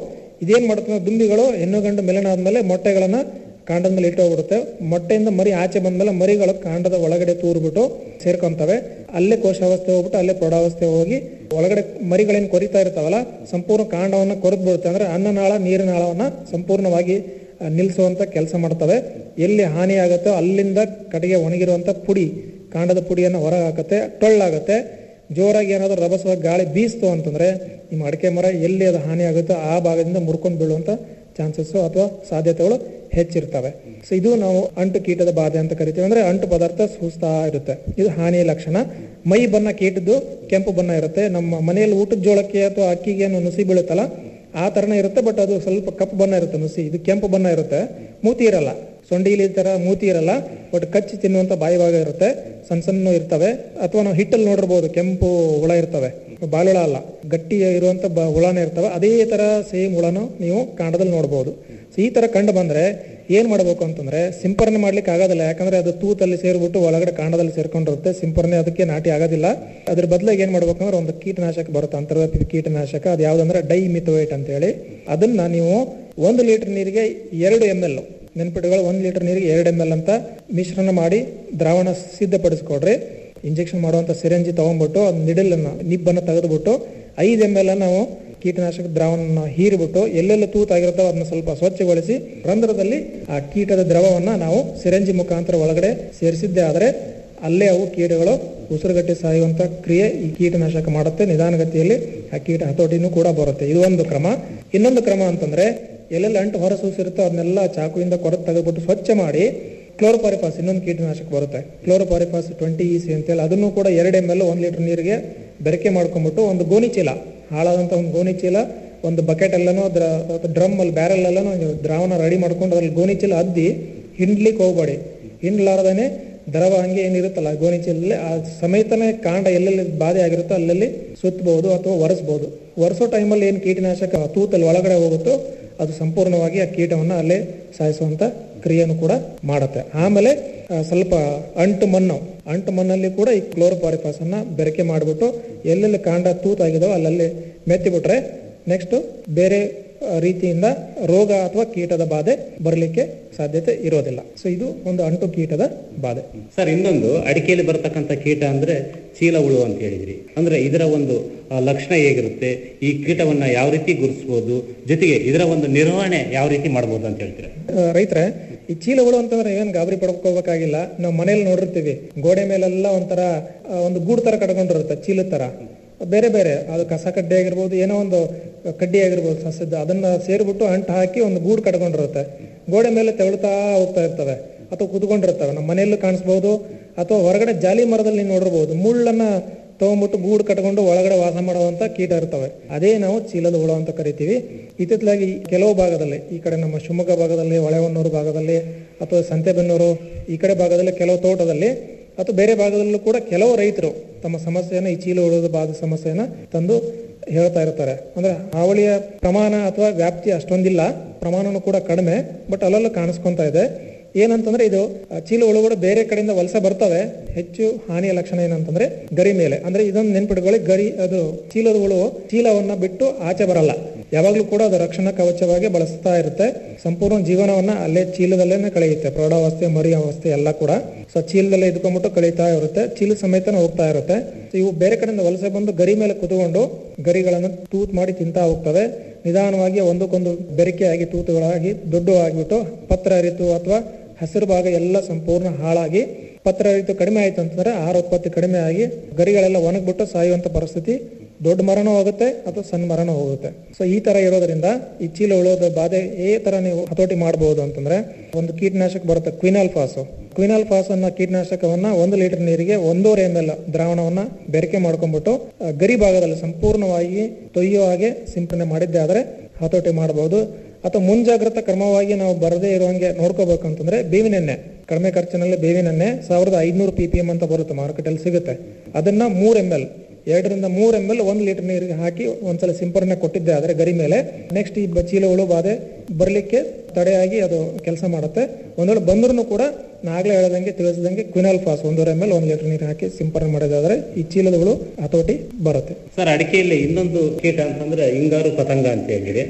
ಇದೇನ್ ಮಾಡುತ್ತೆ ದುಂಬಿಗಳು ಹೆಣ್ಣು ಗಂಡು ಮಿಲನ ಆದ್ಮೇಲೆ ಮೊಟ್ಟೆಗಳನ್ನ ಕಾಂಡದ ಮೇಲೆ ಇಟ್ಟೋಗ್ಬಿಡುತ್ತೆ ಮೊಟ್ಟೆಯಿಂದ ಮರಿ ಆಚೆ ಬಂದ್ಮೇಲೆ ಮರಿಗಳು ಕಾಂಡದ ಒಳಗಡೆ ತೂರ್ಬಿಟ್ಟು ಸೇರ್ಕೊಂತವೆ ಅಲ್ಲೇ ಕೋಶಾವಸ್ಥೆ ಹೋಗ್ಬಿಟ್ಟು ಅಲ್ಲೇ ಪ್ರೌಢಾವಸ್ಥೆ ಹೋಗಿ ಒಳಗಡೆ ಮರಿಗಳೇನು ಕೊರಿತಾ ಇರ್ತಾವಲ್ಲ ಸಂಪೂರ್ಣ ಕಾಂಡವನ್ನ ಕೊರೆದು ಬಿಡುತ್ತೆ ಅಂದ್ರೆ ಅನ್ನನಾಳ ನೀರಿನಾಳವನ್ನ ಸಂಪೂರ್ಣವಾಗಿ ಆ, ನಿಲ್ಲಿಸುವಂತ ಕೆಲಸ ಮಾಡ್ತವೆ ಎಲ್ಲಿ ಹಾನಿ ಆಗುತ್ತೋ ಅಲ್ಲಿಂದ ಕಡೆಗೆ ಒಣಗಿರುವಂತ ಪುಡಿ ಕಾಂಡದ ಪುಡಿಯನ್ನು ಹೊರಗೆ ಹಾಕತ್ತೆ ಟೊಳ್ಳಾಗತ್ತೆ ಜೋರಾಗಿ ಏನಾದರೂ ರಭಸವಾಗಿ ಗಾಳಿ ಬೀಸ್ತು ಅಂತಂದ್ರೆ ನಿಮ್ಮ ಅಡಿಕೆ ಮರ ಎಲ್ಲಿ ಅದು ಹಾನಿ ಆಗುತ್ತೋ ಆ ಭಾಗದಿಂದ ಮುರ್ಕೊಂಡು ಬೀಳುವಂತ ಚಾನ್ಸಸ್ ಅಥವಾ ಸಾಧ್ಯತೆಗಳು ಹೆಚ್ಚಿರ್ತವೆ ಸೊ ಇದು ನಾವು ಅಂಟು ಕೀಟದ ಬಾಧೆ ಅಂತ ಕರಿತೀವಿ ಅಂದ್ರೆ ಅಂಟು ಪದಾರ್ಥ ಸೂಸ್ತಾ ಇರುತ್ತೆ ಇದು ಹಾನಿಯ ಲಕ್ಷಣ ಮೈ ಬಣ್ಣ ಕೀಟದ್ದು ಕೆಂಪು ಬಣ್ಣ ಇರುತ್ತೆ ನಮ್ಮ ಮನೆಯಲ್ಲಿ ಊಟದ ಜೋಳಕ್ಕೆ ಅಥವಾ ಅಕ್ಕಿಗೆ ಏನು ನುಸಿ ಬೀಳುತ್ತಲ್ಲ ಆ ತರನೇ ಇರುತ್ತೆ ಬಟ್ ಅದು ಸ್ವಲ್ಪ ಕಪ್ಪು ಬಣ್ಣ ಇರುತ್ತೆ ನುಸಿ ಇದು ಕೆಂಪು ಬಣ್ಣ ಇರುತ್ತೆ ಮೂತಿ ಇರಲ್ಲ ಸೊಂಡಿಲಿ ತರ ಮೂತಿ ಇರಲ್ಲ ಬಟ್ ಕಚ್ಚಿ ತಿನ್ನುವಂತ ಬಾಯಿ ಭಾಗ ಇರುತ್ತೆ ಸಣ್ಣ ಸಣ್ಣ ಇರ್ತವೆ ಅಥವಾ ನಾವು ಹಿಟ್ಟಲ್ಲಿ ನೋಡಿರ್ಬೋದು ಕೆಂಪು ಹುಳ ಇರ್ತವೆ ಬಾಳುಳ ಅಲ್ಲ ಗಟ್ಟಿ ಇರುವಂತ ಬ ಹುಳನೇ ಇರ್ತವೆ ಅದೇ ತರ ಸೇಮ್ ಹುಳನು ನೀವು ಕಾಂಡದಲ್ಲಿ ನೋಡ್ಬೋದು ಸೊ ಈ ತರ ಕಂಡು ಬಂದ್ರೆ ಏನ್ ಮಾಡ್ಬೇಕು ಅಂತಂದ್ರೆ ಸಿಂಪರಣೆ ಮಾಡ್ಲಿಕ್ಕೆ ಆಗೋದಿಲ್ಲ ಯಾಕಂದ್ರೆ ಅದು ತೂತಲ್ಲಿ ಸೇರ್ಬಿಟ್ಟು ಒಳಗಡೆ ಕಾಂಡದಲ್ಲಿ ಸೇರ್ಕೊಂಡಿರುತ್ತೆ ಸಿಂಪರಣೆ ಅದಕ್ಕೆ ನಾಟಿ ಆಗೋದಿಲ್ಲ ಅದ್ರ ಬದಲಾಗಿ ಏನ್ ಮಾಡ್ಬೇಕಂದ್ರೆ ಒಂದು ಕೀಟನಾಶಕ ಬರುತ್ತೆ ಅಂತರ್ವ್ಯಾಪಿ ಕೀಟನಾಶಕ ಅದು ಯಾವ್ದಂದ್ರೆ ಡೈ ಮಿಥೋಯೇಟ್ ಅಂತ ಹೇಳಿ ಅದನ್ನ ನೀವು ಒಂದು ಲೀಟರ್ ನೀರಿಗೆ ಎರಡು ಎಮ್ ಎಲ್ ನೆನ್ಪಿಟ್ಟುಗಳು ಒಂದು ಲೀಟರ್ ನೀರಿಗೆ ಎರಡು ಎಮ್ ಎಲ್ ಅಂತ ಮಿಶ್ರಣ ಮಾಡಿ ದ್ರಾವಣ ಸಿದ್ಧಪಡಿಸ್ಕೊಡ್ರಿ ಇಂಜೆಕ್ಷನ್ ಮಾಡುವಂತ ಸಿರಂಜಿ ತಗೊಂಡ್ಬಿಟ್ಟು ಅದ್ ನಿಡಲನ್ನ ನಿಬ್ಬನ್ನ ತೆಗೆದುಬಿಟ್ಟು ಐದು ಎಮ್ ಎಲ್ ನಾವು ಕೀಟನಾಶಕ ದ್ರಾವಣ ಹೀರಿಬಿಟ್ಟು ಎಲ್ಲೆಲ್ಲ ತೂತಾಗಿರುತ್ತೋ ಅದನ್ನ ಸ್ವಲ್ಪ ಸ್ವಚ್ಛಗೊಳಿಸಿ ರಂಧ್ರದಲ್ಲಿ ಆ ಕೀಟದ ದ್ರವವನ್ನ ನಾವು ಸಿರಂಜಿ ಮುಖಾಂತರ ಒಳಗಡೆ ಸೇರಿಸಿದ್ದೇ ಆದರೆ ಅಲ್ಲೇ ಅವು ಕೀಟಗಳು ಉಸಿರುಗಟ್ಟಿ ಸಾಯುವಂತ ಕ್ರಿಯೆ ಈ ಕೀಟನಾಶಕ ಮಾಡುತ್ತೆ ನಿಧಾನಗತಿಯಲ್ಲಿ ಆ ಕೀಟ ಹತೋಟಿನೂ ಕೂಡ ಬರುತ್ತೆ ಇದು ಒಂದು ಕ್ರಮ ಇನ್ನೊಂದು ಕ್ರಮ ಅಂತಂದ್ರೆ ಎಲ್ಲೆಲ್ಲ ಅಂಟು ಹೊರ ಸೂಸಿರುತ್ತೋ ಅದನ್ನೆಲ್ಲ ಚಾಕುವಿಂದ ಕೊರತೆ ತೆಗೆದ್ಬಿಟ್ಟು ಸ್ವಚ್ಛ ಮಾಡಿ ಕ್ಲೋರೋಪಾರಿಫಾಸ್ ಇನ್ನೊಂದು ಕೀಟನಾಶಕ ಬರುತ್ತೆ ಕ್ಲೋರೋಪಾರಿಫಾಸ್ ಟ್ವೆಂಟಿ ಇ ಸಿ ಅಂತೇಳಿ ಅದನ್ನು ಕೂಡ ಎರಡು ಎಮ್ ಎಲ್ ಒಂದು ಲೀಟರ್ ನೀರಿಗೆ ಬೆರಕೆ ಮಾಡ್ಕೊಂಡ್ಬಿಟ್ಟು ಒಂದು ಗೋಣಿ ಚೀಲ ಹಾಳಾದಂತ ಒಂದು ಗೋಣಿ ಚೀಲ ಒಂದು ಬಕೆಟ್ ಎಲ್ಲನೋ ಡ್ರಮ್ ಅಲ್ಲಿ ಬ್ಯಾರಲ್ ಎಲ್ಲನೋ ದ್ರಾವಣ ರೆಡಿ ಮಾಡ್ಕೊಂಡು ಅದ್ರಲ್ಲಿ ಗೋಣಿ ಚೀಲ ಅದ್ದಿ ಹಿಂಡ್ಲಿಕ್ಕೆ ಹೋಗ್ಬೇಡಿ ಹಿಂಡ್ಲಾರ್ದೇನೆ ದ್ರವ ಹಂಗೆ ಏನಿರುತ್ತಲ್ಲ ಗೋಣಿ ಚೀಲದಲ್ಲಿ ಆ ಸಮೇತನೇ ಕಾಂಡ ಎಲ್ಲೆಲ್ಲಿ ಬಾಧೆ ಆಗಿರುತ್ತೋ ಅಲ್ಲಲ್ಲಿ ಸುತ್ತಬಹುದು ಅಥವಾ ಒರೆಸ್ಬಹುದು ಒರೆಸೋ ಟೈಮಲ್ಲಿ ಏನು ಕೀಟನಾಶಕ ತೂತಲ್ಲಿ ಒಳಗಡೆ ಹೋಗುತ್ತೋ ಅದು ಸಂಪೂರ್ಣವಾಗಿ ಆ ಕೀಟವನ್ನ ಅಲ್ಲೇ ಸಾಯಿಸುವಂತ ಕ್ರಿಯೆಯನ್ನು ಕೂಡ ಮಾಡುತ್ತೆ ಆಮೇಲೆ ಆ, ಸ್ವಲ್ಪ ಅಂಟು ಮಣ್ಣು ಅಂಟು ಮಣ್ಣಲ್ಲಿ ಕೂಡ ಈ ಕ್ಲೋರೋಪಾರಿಫಾಸ್ ಅನ್ನ ಬೆರಕೆ ಮಾಡಿಬಿಟ್ಟು ಎಲ್ಲೆಲ್ಲಿ ಕಾಂಡ ತೂತಾಗಿದಾವೋ ಅಲ್ಲಲ್ಲಿ ಮೆತ್ತಿಬಿಟ್ರೆ ನೆಕ್ಸ್ಟ್ ಬೇರೆ ಆ, ರೀತಿಯಿಂದ ರೋಗ ಅಥವಾ ಕೀಟದ ಬಾಧೆ ಬರಲಿಕ್ಕೆ ಸಾಧ್ಯತೆ ಇರೋದಿಲ್ಲ ಸೊ ಇದು ಒಂದು ಅಂಟು ಕೀಟದ ಬಾಧೆ ಸರ್ ಇನ್ನೊಂದು ಅಡಿಕೆಯಲ್ಲಿ ಬರತಕ್ಕಂತ ಕೀಟ ಅಂದ್ರೆ ಚೀಲ ಹುಳು ಅಂತ ಹೇಳಿದ್ರಿ ಅಂದ್ರೆ ಇದರ ಒಂದು ಆ, ಲಕ್ಷಣ ಹೇಗಿರುತ್ತೆ ಈ ಕೀಟವನ್ನ ಯಾವ ರೀತಿ ಗುರುತಿಸಬಹುದು ಜೊತೆಗೆ ಇದರ ಒಂದು ನಿರ್ವಹಣೆ ಯಾವ ರೀತಿ ಮಾಡಬಹುದು ಅಂತ ಹೇಳ್ತೀರಾ ಆ, ರೈತರೆ ಈ ಚೀಲ ಹುಳು ಅಂತಂದ್ರೆ ಏನ್ ಗಾಬರಿ ಪಡ್ಕೋಬೇಕಾಗಿಲ್ಲ ನಾವು ಮನೇಲಿ ನೋಡಿರ್ತೀವಿ ಗೋಡೆ ಮೇಲೆಲ್ಲ ಒಂಥರ ಆ, ಒಂದು ಗೂಡು ತರ ಕಟ್ಕೊಂಡಿರುತ್ತೆ ಚೀಲದ ತರ ಬೇರೆ ಬೇರೆ ಅದು ಕಸ ಕಡ್ಡಿ ಆಗಿರ್ಬೋದು ಏನೋ ಒಂದು ಕಡ್ಡಿ ಆಗಿರ್ಬೋದು ಸಸ್ಯದ ಅದನ್ನ ಸೇರ್ಬಿಟ್ಟು ಅಂಟು ಹಾಕಿ ಒಂದು ಗೂಡು ಕಟ್ಕೊಂಡಿರುತ್ತೆ ಗೋಡೆ ಮೇಲೆ ತೆವಳ್ತಾ ಹೋಗ್ತಾ ಇರ್ತವೆ ಅಥವಾ ಕುತ್ಕೊಂಡಿರ್ತವೆ ನಮ್ಮ ಮನೆಯಲ್ಲೂ ಕಾಣಿಸ್ಬೋದು ಅಥವಾ ಹೊರಗಡೆ ಜಾಲಿ ಮರದಲ್ಲಿ ನೀವು ನೋಡಿರ್ಬೋದು ಮುಳ್ಳನ್ನ ತಗೊಂಡ್ಬಿಟ್ಟು ಗೂಡು ಕಟ್ಕೊಂಡು ಒಳಗಡೆ ವಾಸ ಮಾಡುವಂತ ಕೀಟ ಇರ್ತವೆ ಅದೇ ನಾವು ಚೀಲದ ಹುಳ ಅಂತ ಕರಿತೀವಿ ಇತ್ತಿತ್ತಲಾಗಿ ಕೆಲವು ಭಾಗದಲ್ಲಿ ಈ ಕಡೆ ನಮ್ಮ ಶಿವಮೊಗ್ಗ ಭಾಗದಲ್ಲಿ ಹೊಳೆಹೊನ್ನೂರು ಭಾಗದಲ್ಲಿ ಅಥವಾ ಸಂತೆಬೆನ್ನೂರು ಈ ಕಡೆ ಭಾಗದಲ್ಲಿ ಕೆಲವು ತೋಟದಲ್ಲಿ ಅಥವಾ ಬೇರೆ ಭಾಗದಲ್ಲೂ ಕೂಡ ಕೆಲವು ರೈತರು ತಮ್ಮ ಸಮಸ್ಯೆಯನ್ನ ಈ ಚೀಲ ಹುಳದ ಬಾಧ ಸಮಸ್ಯೆಯನ್ನ ತಂದು ಹೇಳ್ತಾ ಇರ್ತಾರೆ ಅಂದ್ರೆ ಹಾವಳಿಯ ಪ್ರಮಾಣ ಅಥವಾ ವ್ಯಾಪ್ತಿ ಅಷ್ಟೊಂದಿಲ್ಲ ಪ್ರಮಾಣನೂ ಕೂಡ ಕಡಿಮೆ ಬಟ್ ಅಲ್ಲೆಲ್ಲ ಕಾಣಿಸ್ಕೊಂತ ಇದೆ ಏನಂತಂದ್ರೆ ಇದು ಆ, ಚೀಲ ಹುಳುಗಳು ಬೇರೆ ಕಡೆಯಿಂದ ವಲಸೆ ಬರ್ತವೆ ಹೆಚ್ಚು ಹಾನಿಯ ಲಕ್ಷಣ ಏನಂತಂದ್ರೆ ಗರಿ ಮೇಲೆ ಅಂದ್ರೆ ಇದೊಂದು ನೆನ್ಪಿಟ್ಕೊಳ್ಳಿ ಗರಿ ಅದು ಚೀಲದ ಹುಳು ಚೀಲವನ್ನ ಬಿಟ್ಟು ಆಚೆ ಬರಲ್ಲ ಯಾವಾಗ್ಲೂ ಕೂಡ ಅದು ರಕ್ಷಣಾ ಕವಚವಾಗಿ ಬಳಸ್ತಾ ಇರುತ್ತೆ ಸಂಪೂರ್ಣ ಜೀವನವನ್ನ ಅಲ್ಲೇ ಚೀಲದಲ್ಲೇನೆ ಕಳೆಯುತ್ತೆ ಪ್ರೌಢಾವಸ್ಥೆ ಮರಿ ಅವಸ್ಥೆ ಎಲ್ಲ ಕೂಡ ಸೊ ಚೀಲದಲ್ಲೇ ಇದ್ಕೊಂಡ್ಬಿಟ್ಟು ಕಳೀತಾ ಇರುತ್ತೆ ಚೀಲ ಸಮೇತನ ಹೋಗ್ತಾ ಇರುತ್ತೆ So ಇವು ಬೇರೆ ಕಡೆಯಿಂದ ವಲಸೆ ಬಂದು ಗರಿ ಮೇಲೆ ಕುತ್ಕೊಂಡು ಗರಿಗಳನ್ನು ತೂತ್ ಮಾಡಿ ತಿಂತಾ ಹೋಗ್ತವೆ ನಿಧಾನವಾಗಿ ಒಂದಕ್ಕೊಂದು ಬೆರಕೆಯಾಗಿ ತೂತುಗಳಾಗಿ ದೊಡ್ಡ ಆಗಿಬಿಟ್ಟು ಪತ್ರ ಹರಿತು ಅಥವಾ ಹಸಿರು ಭಾಗ ಎಲ್ಲ ಸಂಪೂರ್ಣ ಹಾಳಾಗಿ ಪತ್ರ ಹರಿತು ಕಡಿಮೆ ಆಯ್ತು ಅಂತಂದ್ರೆ ಆಹಾರ ಉತ್ಪತ್ತಿ ಕಡಿಮೆ ಆಗಿ ಗರಿಗಳೆಲ್ಲ ಒಣಗ್ಬಿಟ್ಟು ಸಾಯುವಂತ ಪರಿಸ್ಥಿತಿ ದೊಡ್ಡ ಮರನೂ ಹೋಗುತ್ತೆ ಅಥವಾ ಸಣ್ಣ ಮರನೂ ಹೋಗುತ್ತೆ ಸೊ ಈ ತರ ಇರೋದ್ರಿಂದ ಈ ಚೀಲ ಉಳೋದ ಬಾಧೆ ಏ ತರ ನೀವು ಹತೋಟಿ ಮಾಡಬಹುದು ಅಂತಂದ್ರೆ ಒಂದು ಕೀಟನಾಶಕ ಬರುತ್ತೆ ಕ್ವಿನಾಲ್ ಫಾಸ್ ಕ್ವಿನಾಲ್ ಫಾಸ್ ಅನ್ನೋ ಕೀಟನಾಶಕವನ್ನ ಒಂದು ಲೀಟರ್ ನೀರಿಗೆ ಒಂದೂವರೆ ಎಮ್ ಎಲ್ ದ್ರಾವಣವನ್ನ ಬೆರಕೆ ಮಾಡ್ಕೊಂಡ್ಬಿಟ್ಟು ಆ, ಗರಿ ಭಾಗದಲ್ಲಿ ಸಂಪೂರ್ಣವಾಗಿ ತೊಯ್ಯೋ ಹಾಗೆ ಸಿಂಪಡಣೆ ಮಾಡಿದ್ದೆ ಆದ್ರೆ ಹತೋಟಿ ಮಾಡಬಹುದು ಅಥವಾ ಮುಂಜಾಗ್ರತಾ ಕ್ರಮವಾಗಿ ನಾವು ಬರದೇ ಇರುವಂಗೆ ನೋಡ್ಕೋಬೇಕಂತಂದ್ರೆ ಬೇವಿನ ಎಣ್ಣೆ ಕಡಿಮೆ ಖರ್ಚಿನಲ್ಲಿ ಬೇವಿನ ಎಣ್ಣೆ ಸಾವಿರದ ಐದ್ನೂರು ಪಿ ಪಿ ಎಂ ಅಂತ ಬರುತ್ತೆ ಮಾರುಕಟ್ಟೆಯಲ್ಲಿ ಸಿಗುತ್ತೆ ಅದನ್ನ ಮೂರ್ ಎಮ್ ಎಲ್ ಎರಡರಿಂದ ಮೂರ್ ಎಮ್ ಎಲ್ ಒಂದು ಲೀಟರ್ ನೀರಿಗೆ ಹಾಕಿ ಒಂದ್ಸಲ ಸಿಂಪರಣೆ ಕೊಟ್ಟಿದ್ದೆ ಆದ್ರೆ ಗರಿ ಮೇಲೆ ನೆಕ್ಸ್ಟ್ ಈ ಬ- ಚೀಲ ಹುಳು ಬಾಧೆ ಬರಲಿಕ್ಕೆ ತಡೆಯಾಗಿ ಅದು ಕೆಲಸ ಮಾಡುತ್ತೆ ಒಂದ್ ವೇಳೆ ಬಂದ್ರೂ ಕೂಡ ನಾ ಆಗ್ಲೇ ಹೇಳ್ದಂಗೆ ತಿಳಿಸಿದಂಗೆ ಕ್ವಿನಾಲ್ ಫಾಸ್ ಒಂದೂವರೆ ಎಮ್ ಎಲ್ ಒಂದು ಲೀಟರ್ ನೀರು ಹಾಕಿ ಸಿಂಪರಣೆ ಮಾಡೋದಾದ್ರೆ ಈ ಚೀಲದ ಹುಳು ಹತೋಟಿ ಬರುತ್ತೆ ಸರ್ ಅಡಿಕೆಯಲ್ಲಿ ಇನ್ನೊಂದು ಕೀಟ ಅಂತಂದ್ರೆ ಹಿಂಗಾರು ಪತಂಗ ಅಂತ ಹೇಳಿದೆ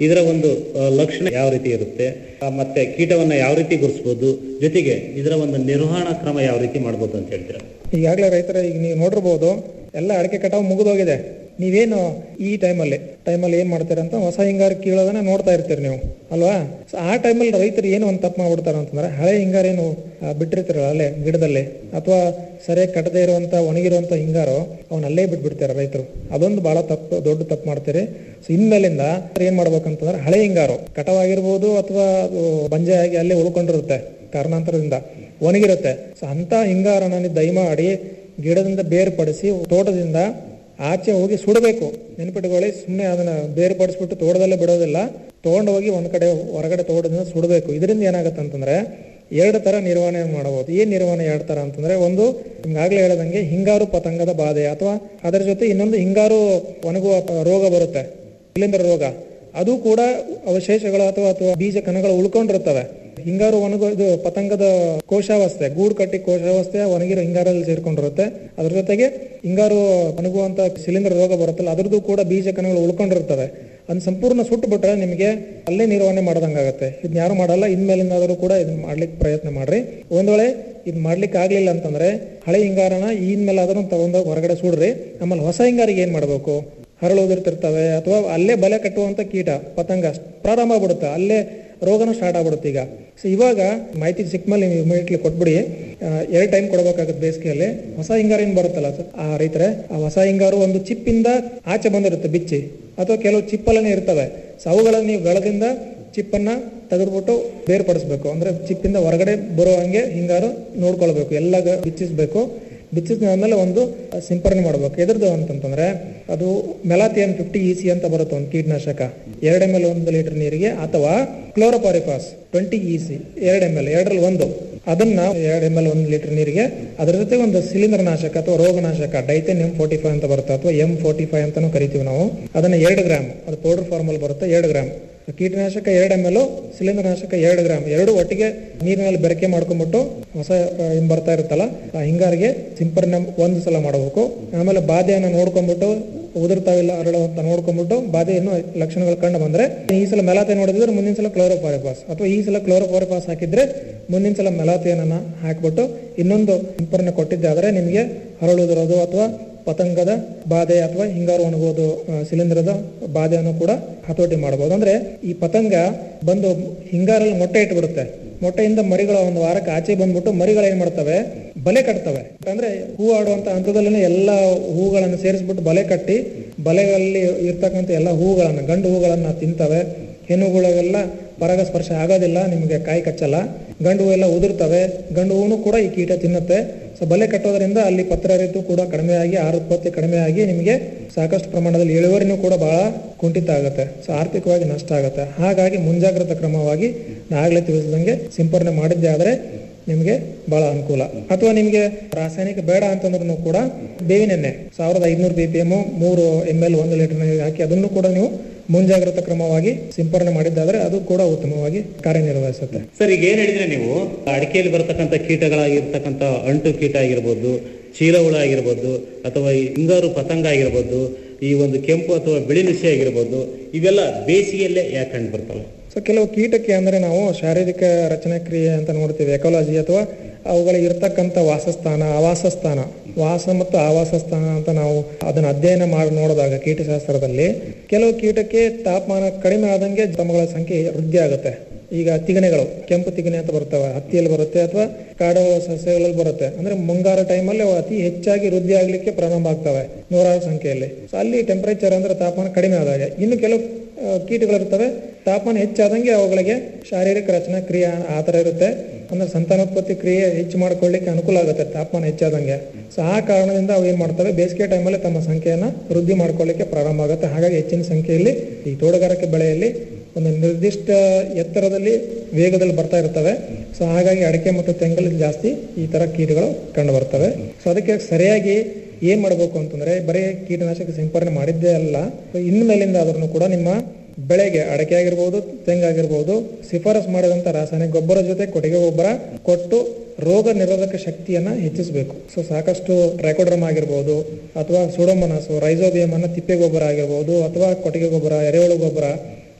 ಇದರ ಒಂದು ಆ, ಲಕ್ಷಣ ಯಾವ ರೀತಿ ಇರುತ್ತೆ ಆ, ಮತ್ತೆ ಕೀಟವನ್ನ ಯಾವ ರೀತಿ ಗುರುತಿಸಬಹುದು ಜೊತೆಗೆ ಇದರ ಒಂದು ನಿರ್ವಹಣಾ ಕ್ರಮ ಯಾವ ರೀತಿ ಮಾಡ್ಬೋದು ಅಂತ ಹೇಳ್ತೀರಾ ಈಗಾಗಲೇ ರೈತರ ಈಗ ನೀವು ನೋಡಿರ್ಬೋದು ಎಲ್ಲ ಅಡಿಕೆ ಕಟಾವು ಮುಗಿದೋಗಿದೆ ನೀವೇನು ಈ ಟೈಮಲ್ಲಿ ಟೈಮಲ್ಲಿ ಏನ್ ಮಾಡ್ತೀರಾ ಅಂತ ಹೊಸ ಹಿಂಗಾರು ಕೀಳೋದನ್ನ ನೋಡ್ತಾ ಇರ್ತೀರಿ ನೀವು ಅಲ್ವಾ So ಆ ಟೈಮಲ್ಲಿ ರೈತರು ಏನು ಒಂದು ತಪ್ಪು ಮಾಡ್ಬಿಡ್ತಾರೆ ಅಂತಂದ್ರೆ ಹಳೆ ಹಿಂಗಾರು ಏನು ಆ, ಬಿಟ್ಟಿರ್ತೀರಲ್ಲ ಅಲ್ಲೇ ಗಿಡದಲ್ಲಿ ಅಥವಾ ಸರಿಯಾಗಿ ಕಟ್ಟದೇ ಇರುವಂತ ಒಣಗಿರುವಂತ ಹಿಂಗಾರು ಅವನ್ನ ಅಲ್ಲೇ ಬಿಟ್ಬಿಡ್ತಾರೆ ರೈತರು ಅದೊಂದು ಬಹಳ ತಪ್ಪು ದೊಡ್ಡ ತಪ್ಪು ಮಾಡ್ತೀರಿ ಸೊ ಇನ್ಮೇಲಿಂದ ಏನ್ ಮಾಡ್ಬೇಕಂತಂದ್ರೆ ಹಳೆ ಹಿಂಗಾರು ಕಟಾವಾಗಿರ್ಬೋದು ಅಥವಾ ಅದು ಬಂಜೆ ಆಗಿ ಅಲ್ಲೇ ಉಳ್ಕೊಂಡಿರುತ್ತೆ ಕಾರಣಾಂತರದಿಂದ ಒಣಗಿರುತ್ತೆ ಸೊ ಅಂತ ಹಿಂಗಾರನ ನೀವು ದಯಮಾಡಿ ಗಿಡದಿಂದ ಬೇರ್ಪಡಿಸಿ ತೋಟದಿಂದ ಆಚೆ ಹೋಗಿ ಸುಡಬೇಕು ನೆನಪಿಟ್ಕೊಳ್ಳಿ ಸುಮ್ಮನೆ ಅದನ್ನ ಬೇರ್ಪಡಿಸ್ಬಿಟ್ಟು ತೋಟದಲ್ಲೇ ಬಿಡೋದಿಲ್ಲ ತಗೊಂಡು ಹೋಗಿ ಒಂದ್ ಕಡೆ ಹೊರಗಡೆ ತೋಟದಿಂದ ಸುಡಬೇಕು ಇದರಿಂದ ಏನಾಗುತ್ತೆ ಅಂತಂದ್ರೆ ಎರಡು ತರ ನಿರ್ವಹಣೆ ಮಾಡಬಹುದು ಏನ್ ನಿರ್ವಹಣೆ ಎರಡು ತರ ಅಂತಂದ್ರೆ ಒಂದು ನಿಮ್ಗಾಗ್ಲೇ ಹೇಳದಂಗೆ ಹಿಂಗಾರು ಪತಂಗದ ಬಾಧೆ ಅಥವಾ ಅದರ ಜೊತೆ ಇನ್ನೊಂದು ಹಿಂಗಾರು ಒಣಗುವ ರೋಗ ಬರುತ್ತೆ ಶಿಲೀಂಧ್ರ ರೋಗ ಅದು ಕೂಡ ಅವಶೇಷಗಳು ಅಥವಾ ಅಥವಾ ಬೀಜ ಕಣಗಳು ಉಳ್ಕೊಂಡಿರ್ತವೆ ಹಿಂಗಾರು ಒಣಗು ಇದು ಪತಂಗದ ಕೋಶಾವಸ್ಥೆ ಗೂಡು ಕಟ್ಟಿ ಕೋಶಾವಸ್ಥೆ ಒಣಗಿರೋ ಹಿಂಗಾರಲ್ಲಿ ಸೇರ್ಕೊಂಡಿರುತ್ತೆ ಅದ್ರ ಜೊತೆಗೆ ಹಿಂಗಾರು ಒಣಗುವಂತ ಶಿಲೀಂಧ್ರ ರೋಗ ಬರುತ್ತಲ್ಲ ಅದ್ರದ್ದು ಕೂಡ ಬೀಜ ಕಣಗಳು ಉಳ್ಕೊಂಡಿರ್ತವೆ ಅದನ್ನ ಸಂಪೂರ್ಣ ಸುಟ್ಟು ಬಿಟ್ರೆ ನಿಮಗೆ ಅಲ್ಲೇ ನಿರ್ವಹಣೆ ಮಾಡ್ದಂಗಾಗತ್ತೆ ಇದನ್ನ ಯಾರು ಮಾಡಲ್ಲ ಇನ್ಮೇಲಿಂದಾದರೂ ಕೂಡ ಇದನ್ನ ಮಾಡ್ಲಿಕ್ಕೆ ಪ್ರಯತ್ನ ಮಾಡ್ರಿ ಒಂದ್ ವೇಳೆ ಇದ್ ಮಾಡ್ಲಿಕ್ಕೆ ಆಗ್ಲಿಲ್ಲ ಅಂತಂದ್ರೆ ಹಳೆ ಹಿಂಗಾರನ ಇನ್ಮೇಲೆ ಅದನ್ನು ತಗೊಂಡೋಗಿ ಹೊರಗಡೆ ಸುಡ್ರಿ ಆಮೇಲೆ ಹೊಸ ಹಿಂಗಾರಿಗೆ ಏನ್ ಮಾಡ್ಬೇಕು ಹರಳೋದಿರ್ತಿರ್ತವೆ ಅಥವಾ ಅಲ್ಲೇ ಬಲೆ ಕಟ್ಟುವಂತ ಕೀಟ ಪತಂಗ ಪ್ರಾರಂಭ ಆಗ್ಬಿಡುತ್ತೆ ಅಲ್ಲೇ ರೋಗನೂ ಸ್ಟಾರ್ಟ್ ಆಗ್ಬಿಡುತ್ತೆ ಈಗ ಸೊ ಇವಾಗ ಮಾಹಿತಿ ಸಿಕ್ಕ ಮೇಲೆ ನೀವು ಇಮಿಡಿಯೇಟ್ಲಿ ಕೊಟ್ಬಿಡಿ ಎರಡು ಟೈಮ್ ಕೊಡಬೇಕಾಗುತ್ತೆ ಬೇಸಿಗೆಯಲ್ಲಿ ಹೊಸ ಹಿಂಗಾರು ಏನ್ ಬರುತ್ತಲ್ಲ ಸೊ ಆ ರೈತರೆ ಆ ಹೊಸ ಹಿಂಗಾರು ಒಂದು ಚಿಪ್ಪಿಂದ ಆಚೆ ಬಂದಿರುತ್ತೆ ಬಿಚ್ಚಿ ಅಥವಾ ಕೆಲವು ಚಿಪ್ಪಲ್ಲೇ ಇರ್ತವೆ ಸೊ ಅವುಗಳನ್ನ ನೀವು ಗಳದಿಂದ ಚಿಪ್ಪನ್ನ ತೆಗೆದ್ಬಿಟ್ಟು ಬೇರ್ಪಡಿಸ್ಬೇಕು ಅಂದ್ರೆ ಚಿಪ್ಪಿಂದ ಹೊರಗಡೆ ಬರೋ ಹಂಗೆ ಹಿಂಗಾರು ನೋಡ್ಕೊಳ್ಬೇಕು ಎಲ್ಲ ಗ- ಬಿಚ್ಚಿಸ್ಬೇಕು ಬಿಚ್ಚಿಸಿದ ಆದ್ಮೇಲೆ ಒಂದು ಸಿಂಪರಣೆ ಮಾಡಬೇಕು ಎದ್ರದ್ದು ಅಂತಂತಂದ್ರೆ ಅದು ಮೆಲಾಥಿಯನ್ ಫಿಫ್ಟಿ ಇ ಸಿ ಅಂತ ಬರುತ್ತೆ ಒಂದು ಕೀಟನಾಶಕ ಎರಡು ಎಮ್ ಎಲ್ ಒಂದು ಲೀಟರ್ ನೀರಿಗೆ ಅಥವಾ ಕ್ಲೋರೋಪಾರಿಫಾಸ್ ಟ್ವೆಂಟಿ ಇ ಸಿ ಎರಡು ಎಮ್ ಎಲ್ ಎರಡರಲ್ಲಿ ಒಂದು ಅದನ್ನ ಎರಡು ಎಮ್ ಎಲ್ ಒಂದು ಲೀಟರ್ ನೀರಿಗೆ ಅದರ ಜೊತೆ ಒಂದು ಶಿಲೀಂಧ್ರ ನಾಶಕ ಅಥವಾ ರೋಗನಾಶಕ ಡೈತೆನ್ ಎಂ ಫೋರ್ಟಿ ಫೈವ್ ಅಂತ ಬರುತ್ತೆ ಅಥವಾ ಎಂ ಫೋರ್ಟಿ ಫೈವ್ ಅಂತಾನು ಕರಿತೀವಿ ನಾವು ಅದನ್ನ ಎರಡು ಗ್ರಾಮ್ ಅದು ಪೌಡರ್ ಫಾರ್ಮಲ್ಲಿ ಬರುತ್ತೆ ಎರಡು ಗ್ರಾಮ್ ಕೀಟನಾಶಕ ಎರಡು ಎಮ್ ಎಲ್ ಶಿಲೀಂಧ್ರ ನಾಶಕ ಎರಡು ಗ್ರಾಮ್ ಎರಡು ಒಟ್ಟಿಗೆ ನೀರಿನಲ್ಲಿ ಬೆರಕೆ ಮಾಡ್ಕೊಂಡ್ಬಿಟ್ಟು ಹೊಸ ಆ, ಏನ್ ಬರ್ತಾ ಇರುತ್ತಲ್ಲ ಆ ಹಿಂಗಾರಿಗೆ ಸಿಂಪರಣೆ ಒಂದು ಸಲ ಮಾಡಬೇಕು ಆಮೇಲೆ ಬಾಧೆಯನ್ನ ನೋಡ್ಕೊಂಡ್ಬಿಟ್ಟು ಉದುರ್ತಾವಿಲ್ಲ ಅರಳು ಅಂತ ನೋಡ್ಕೊಂಡ್ಬಿಟ್ಟು ಬಾಧೆ ಇನ್ನೂ ಲಕ್ಷಣಗಳು ಕಂಡು ಬಂದ್ರೆ ಈ ಸಲ ಮೆಲಾತೆ ನೋಡಿದ್ರೆ ಮುಂದಿನ ಸಲ ಕ್ಲೋರೋಫಾರಿಪಾಸ್ ಅಥವಾ ಈ ಸಲ ಕ್ಲೋರೋಫಾರಿಪಾಸ್ ಹಾಕಿದ್ರೆ ಮುಂದಿನ ಸಲ ಮೆಲಾತೆಯನ್ನ ಹಾಕ್ಬಿಟ್ಟು ಇನ್ನೊಂದು ಸಿಂಪರಣೆ ಕೊಟ್ಟಿದ್ದೆ ಆದ್ರೆ ನಿಮಗೆ ಹರಳುದಿರೋದು ಅಥವಾ ಪತಂಗದ ಬಾಧೆ ಅಥವಾ ಹಿಂಗಾರು ಒಣಗೋದು ಆ, ಶಿಲೀಂಧ್ರದ ಬಾಧೆಯನ್ನು ಕೂಡ ಹತೋಟಿ ಮಾಡಬಹುದು ಅಂದ್ರೆ ಈ ಪತಂಗ ಬಂದು ಹಿಂಗಾರಲ್ಲಿ ಮೊಟ್ಟೆ ಇಟ್ಬಿಡುತ್ತೆ ಮೊಟ್ಟೆಯಿಂದ ಮರಿಗಳ ಒಂದು ವಾರಕ್ಕೆ ಆಚೆ ಬಂದ್ಬಿಟ್ಟು ಮರಿಗಳು ಏನ್ ಮಾಡ್ತವೆ ಬಲೆ ಕಟ್ತವೆ ಅಂದ್ರೆ ಹೂ ಆಡುವಂತ ಹಂತದಲ್ಲೇ ಎಲ್ಲಾ ಹೂಗಳನ್ನು ಸೇರಿಸ್ಬಿಟ್ಟು ಬಲೆ ಕಟ್ಟಿ ಬಲೆಗಳಲ್ಲಿ ಇರ್ತಕ್ಕಂಥ ಎಲ್ಲ ಹೂಗಳನ್ನ ಗಂಡು ಹೂಗಳನ್ನ ತಿಂತವೆ ಹೆಣ್ಣುಗಳಿಗೆಲ್ಲ ಪರಾಗಸ್ಪರ್ಶ ಆಗೋದಿಲ್ಲ ನಿಮಗೆ ಕಾಯಿ ಕಚ್ಚಲ್ಲ ಗಂಡು ಹೂ ಎಲ್ಲ ಉದುರ್ತವೆ ಗಂಡು ಹೂನು ಕೂಡ ಈ ಕೀಟ ತಿನ್ನುತ್ತೆ ಸೊ ಬಲೆ ಕಟ್ಟೋದ್ರಿಂದ ಅಲ್ಲಿ ಪತ್ರ ಋತು ಕೂಡ ಕಡಿಮೆ ಆಗಿ ಆಹಾರ ಉತ್ಪತ್ತಿ ಕಡಿಮೆ ಆಗಿ ನಿಮಗೆ ಸಾಕಷ್ಟು ಪ್ರಮಾಣದಲ್ಲಿ ಇಳುವರಿನೂ ಕೂಡ ಬಹಳ ಕುಂಠಿತ ಆಗುತ್ತೆ ಸೊ ಆರ್ಥಿಕವಾಗಿ ನಷ್ಟ ಆಗುತ್ತೆ ಹಾಗಾಗಿ ಮುಂಜಾಗ್ರತಾ ಕ್ರಮವಾಗಿ ನಾಗಲೇ ತಿಳಿಸಿದಂಗೆ ಸಿಂಪರಣೆ ಮಾಡಿದ್ದೆ ಆದ್ರೆ ನಿಮಗೆ ಬಹಳ ಅನುಕೂಲ ಅಥವಾ ನಿಮಗೆ ರಾಸಾಯನಿಕ ಬೇಡ ಅಂತಂದ್ರೂ ಕೂಡ ಬೇವಿನ ಎಣ್ಣೆ ಸಾವಿರದ ಐದುನೂರು ಬಿ ಪಿ ಎಮ್ ಮೂರು ಎಮ್ ಎಲ್ ಒಂದು ಲೀಟರ್ ನೀರಿಗೆ ಹಾಕಿ ಅದನ್ನು ಕೂಡ ನೀವು ಮುಂಜಾಗ್ರತಾ ಕ್ರಮವಾಗಿ ಸಿಂಪರಣೆ ಮಾಡಿದ್ದಾದ್ರೆ ಅದು ಕೂಡ ಉತ್ತಮವಾಗಿ ಕಾರ್ಯನಿರ್ವಹಿಸುತ್ತೆ ಸರ್ ಈಗ ಏನ್ ಹೇಳಿದ್ರೆ ನೀವು ಅಡಿಕೆಯಲ್ಲಿ ಬರ್ತಕ್ಕಂಥ ಕೀಟಗಳಾಗಿರ್ತಕ್ಕಂಥ ಅಂಟು ಕೀಟ ಆಗಿರ್ಬೋದು ಚೀಲಹುಳ ಆಗಿರ್ಬೋದು ಅಥವಾ ಈ ಹಿಂಗಾರು ಪತಂಗ ಆಗಿರ್ಬೋದು ಈ ಒಂದು ಕೆಂಪು ಅಥವಾ ಬಿಳಿ ನುಸಿ ಆಗಿರ್ಬೋದು ಇವೆಲ್ಲ ಬೇಸಿಗೆಯಲ್ಲೇ ಯಾಕೆ ಕಂಡು ಬರ್ತವೆ ಸೊ ಕೆಲವು ಕೀಟಕ್ಕೆ ಅಂದ್ರೆ ನಾವು ಶಾರೀರಿಕ ರಚನೆ ಕ್ರಿಯೆ ಅಂತ ನೋಡ್ತೀವಿ ಎಕಾಲಜಿ ಅಥವಾ ಅವುಗಳಿಗೆ ಇರ್ತಕ್ಕಂಥ ವಾಸಸ್ಥಾನ ಆವಾಸ ಸ್ಥಾನ ವಾಸ ಮತ್ತು ಆವಾಸ ಸ್ಥಾನ ಅಂತ ನಾವು ಅದನ್ನ ಅಧ್ಯಯನ ಮಾಡಿ ನೋಡಿದಾಗ ಕೀಟಶಾಸ್ತ್ರದಲ್ಲಿ ಕೆಲವು ಕೀಟಕ್ಕೆ ತಾಪಮಾನ ಕಡಿಮೆ ಆದಂಗೆ ತಮ್ಮಗಳ ಸಂಖ್ಯೆ ವೃದ್ಧಿ ಆಗುತ್ತೆ ಈಗ ತಿಗಣೆಗಳು ಕೆಂಪು ತಿಗಣೆ ಅಂತ ಬರ್ತವೆ ಹತ್ತಿಯಲ್ಲಿ ಬರುತ್ತೆ ಅಥವಾ ಕಾಡು ಸಸ್ಯಗಳಲ್ಲಿ ಬರುತ್ತೆ ಅಂದ್ರೆ ಮುಂಗಾರು ಟೈಮಲ್ಲಿ ಅವು ಅತಿ ಹೆಚ್ಚಾಗಿ ವೃದ್ಧಿ ಆಗ್ಲಿಕ್ಕೆ ಪ್ರಾರಂಭ ಆಗ್ತವೆ ನೂರಾರು ಸಂಖ್ಯೆಯಲ್ಲಿ ಸೊ ಅಲ್ಲಿ ಟೆಂಪರೇಚರ್ ಅಂದ್ರೆ ತಾಪಮಾನ ಕಡಿಮೆ ಆದಾಗ ಇನ್ನು ಕೆಲವು ಆ, ಕೀಟಗಳಿರ್ತವೆ ತಾಪಮಾನ ಹೆಚ್ಚಾದಂಗೆ ಅವುಗಳಿಗೆ ಶಾರೀರಿಕ ರಚನಾ ಕ್ರಿಯೆ ಆ ಥರ ಇರುತ್ತೆ ಅಂದ್ರೆ ಸಂತಾನೋತ್ಪತ್ತಿ ಕ್ರಿಯೆ ಹೆಚ್ಚು ಮಾಡ್ಕೊಳ್ಳಿಕ್ಕೆ ಅನುಕೂಲ ಆಗುತ್ತೆ ತಾಪಮಾನ ಹೆಚ್ಚಾದಂಗೆ ಸೊ ಆ ಕಾರಣದಿಂದ ಅವು ಏನ್ ಮಾಡ್ತವೆ ಬೇಸಿಗೆ ಟೈಮಲ್ಲಿ ತಮ್ಮ ಸಂಖ್ಯೆಯನ್ನ ವೃದ್ಧಿ ಮಾಡ್ಕೊಳ್ಳಿಕ್ಕೆ ಪ್ರಾರಂಭ ಆಗುತ್ತೆ ಹಾಗಾಗಿ ಹೆಚ್ಚಿನ ಸಂಖ್ಯೆಯಲ್ಲಿ ಈ ತೋಟಗಾರಿಕೆ ಬೆಳೆಯಲ್ಲಿ ಒಂದು ನಿರ್ದಿಷ್ಟ ಎತ್ತರದಲ್ಲಿ ವೇಗದಲ್ಲಿ ಬರ್ತಾ ಇರ್ತವೆ ಸೊ ಹಾಗಾಗಿ ಅಡಿಕೆ ಮತ್ತು ತೆಂಗಲ್ಲಿ ಜಾಸ್ತಿ ಈ ತರ ಕೀಟಗಳು ಕಂಡು ಬರ್ತವೆ ಸೊ ಅದಕ್ಕೆ ಸರಿಯಾಗಿ ಏನ್ ಮಾಡಬೇಕು ಅಂತಂದ್ರೆ ಬರೀ ಕೀಟನಾಶಕ ಸಿಂಪರಣೆ ಮಾಡಿದ್ದೇ ಅಲ್ಲ ಸೊ ಇನ್ನು ಮೇಲಿಂದ ಆದ್ರೂ ಕೂಡ ನಿಮ್ಮ ಬೆಳೆಗೆ ಅಡಕೆ ಆಗಿರ್ಬೋದು ತೆಂಗಾಗಿರ್ಬೋದು ಶಿಫಾರಸ್ ಮಾಡಿದಂತ ರಾಸಾಯನಿಕ ಗೊಬ್ಬರ ಜೊತೆ ಕೊಟ್ಟಿಗೆ ಗೊಬ್ಬರ ಕೊಟ್ಟು ರೋಗ ನಿರೋಧಕ ಶಕ್ತಿಯನ್ನ ಹೆಚ್ಚಿಸಬೇಕು ಸೊ ಸಾಕಷ್ಟು ಟ್ರೈಕೋಡ್ರಮ್ ಆಗಿರ್ಬೋದು ಅಥವಾ ಸುಡೋಮನಸ್ ರೈಸೋಬಿಯಮ್ ಅನ್ನ ತಿಪ್ಪೆ ಗೊಬ್ಬರ ಆಗಿರ್ಬೋದು ಅಥವಾ ಕೊಟ್ಟಿಗೆ ಗೊಬ್ಬರ ಎರೆಹುಳು ಗೊಬ್ಬರ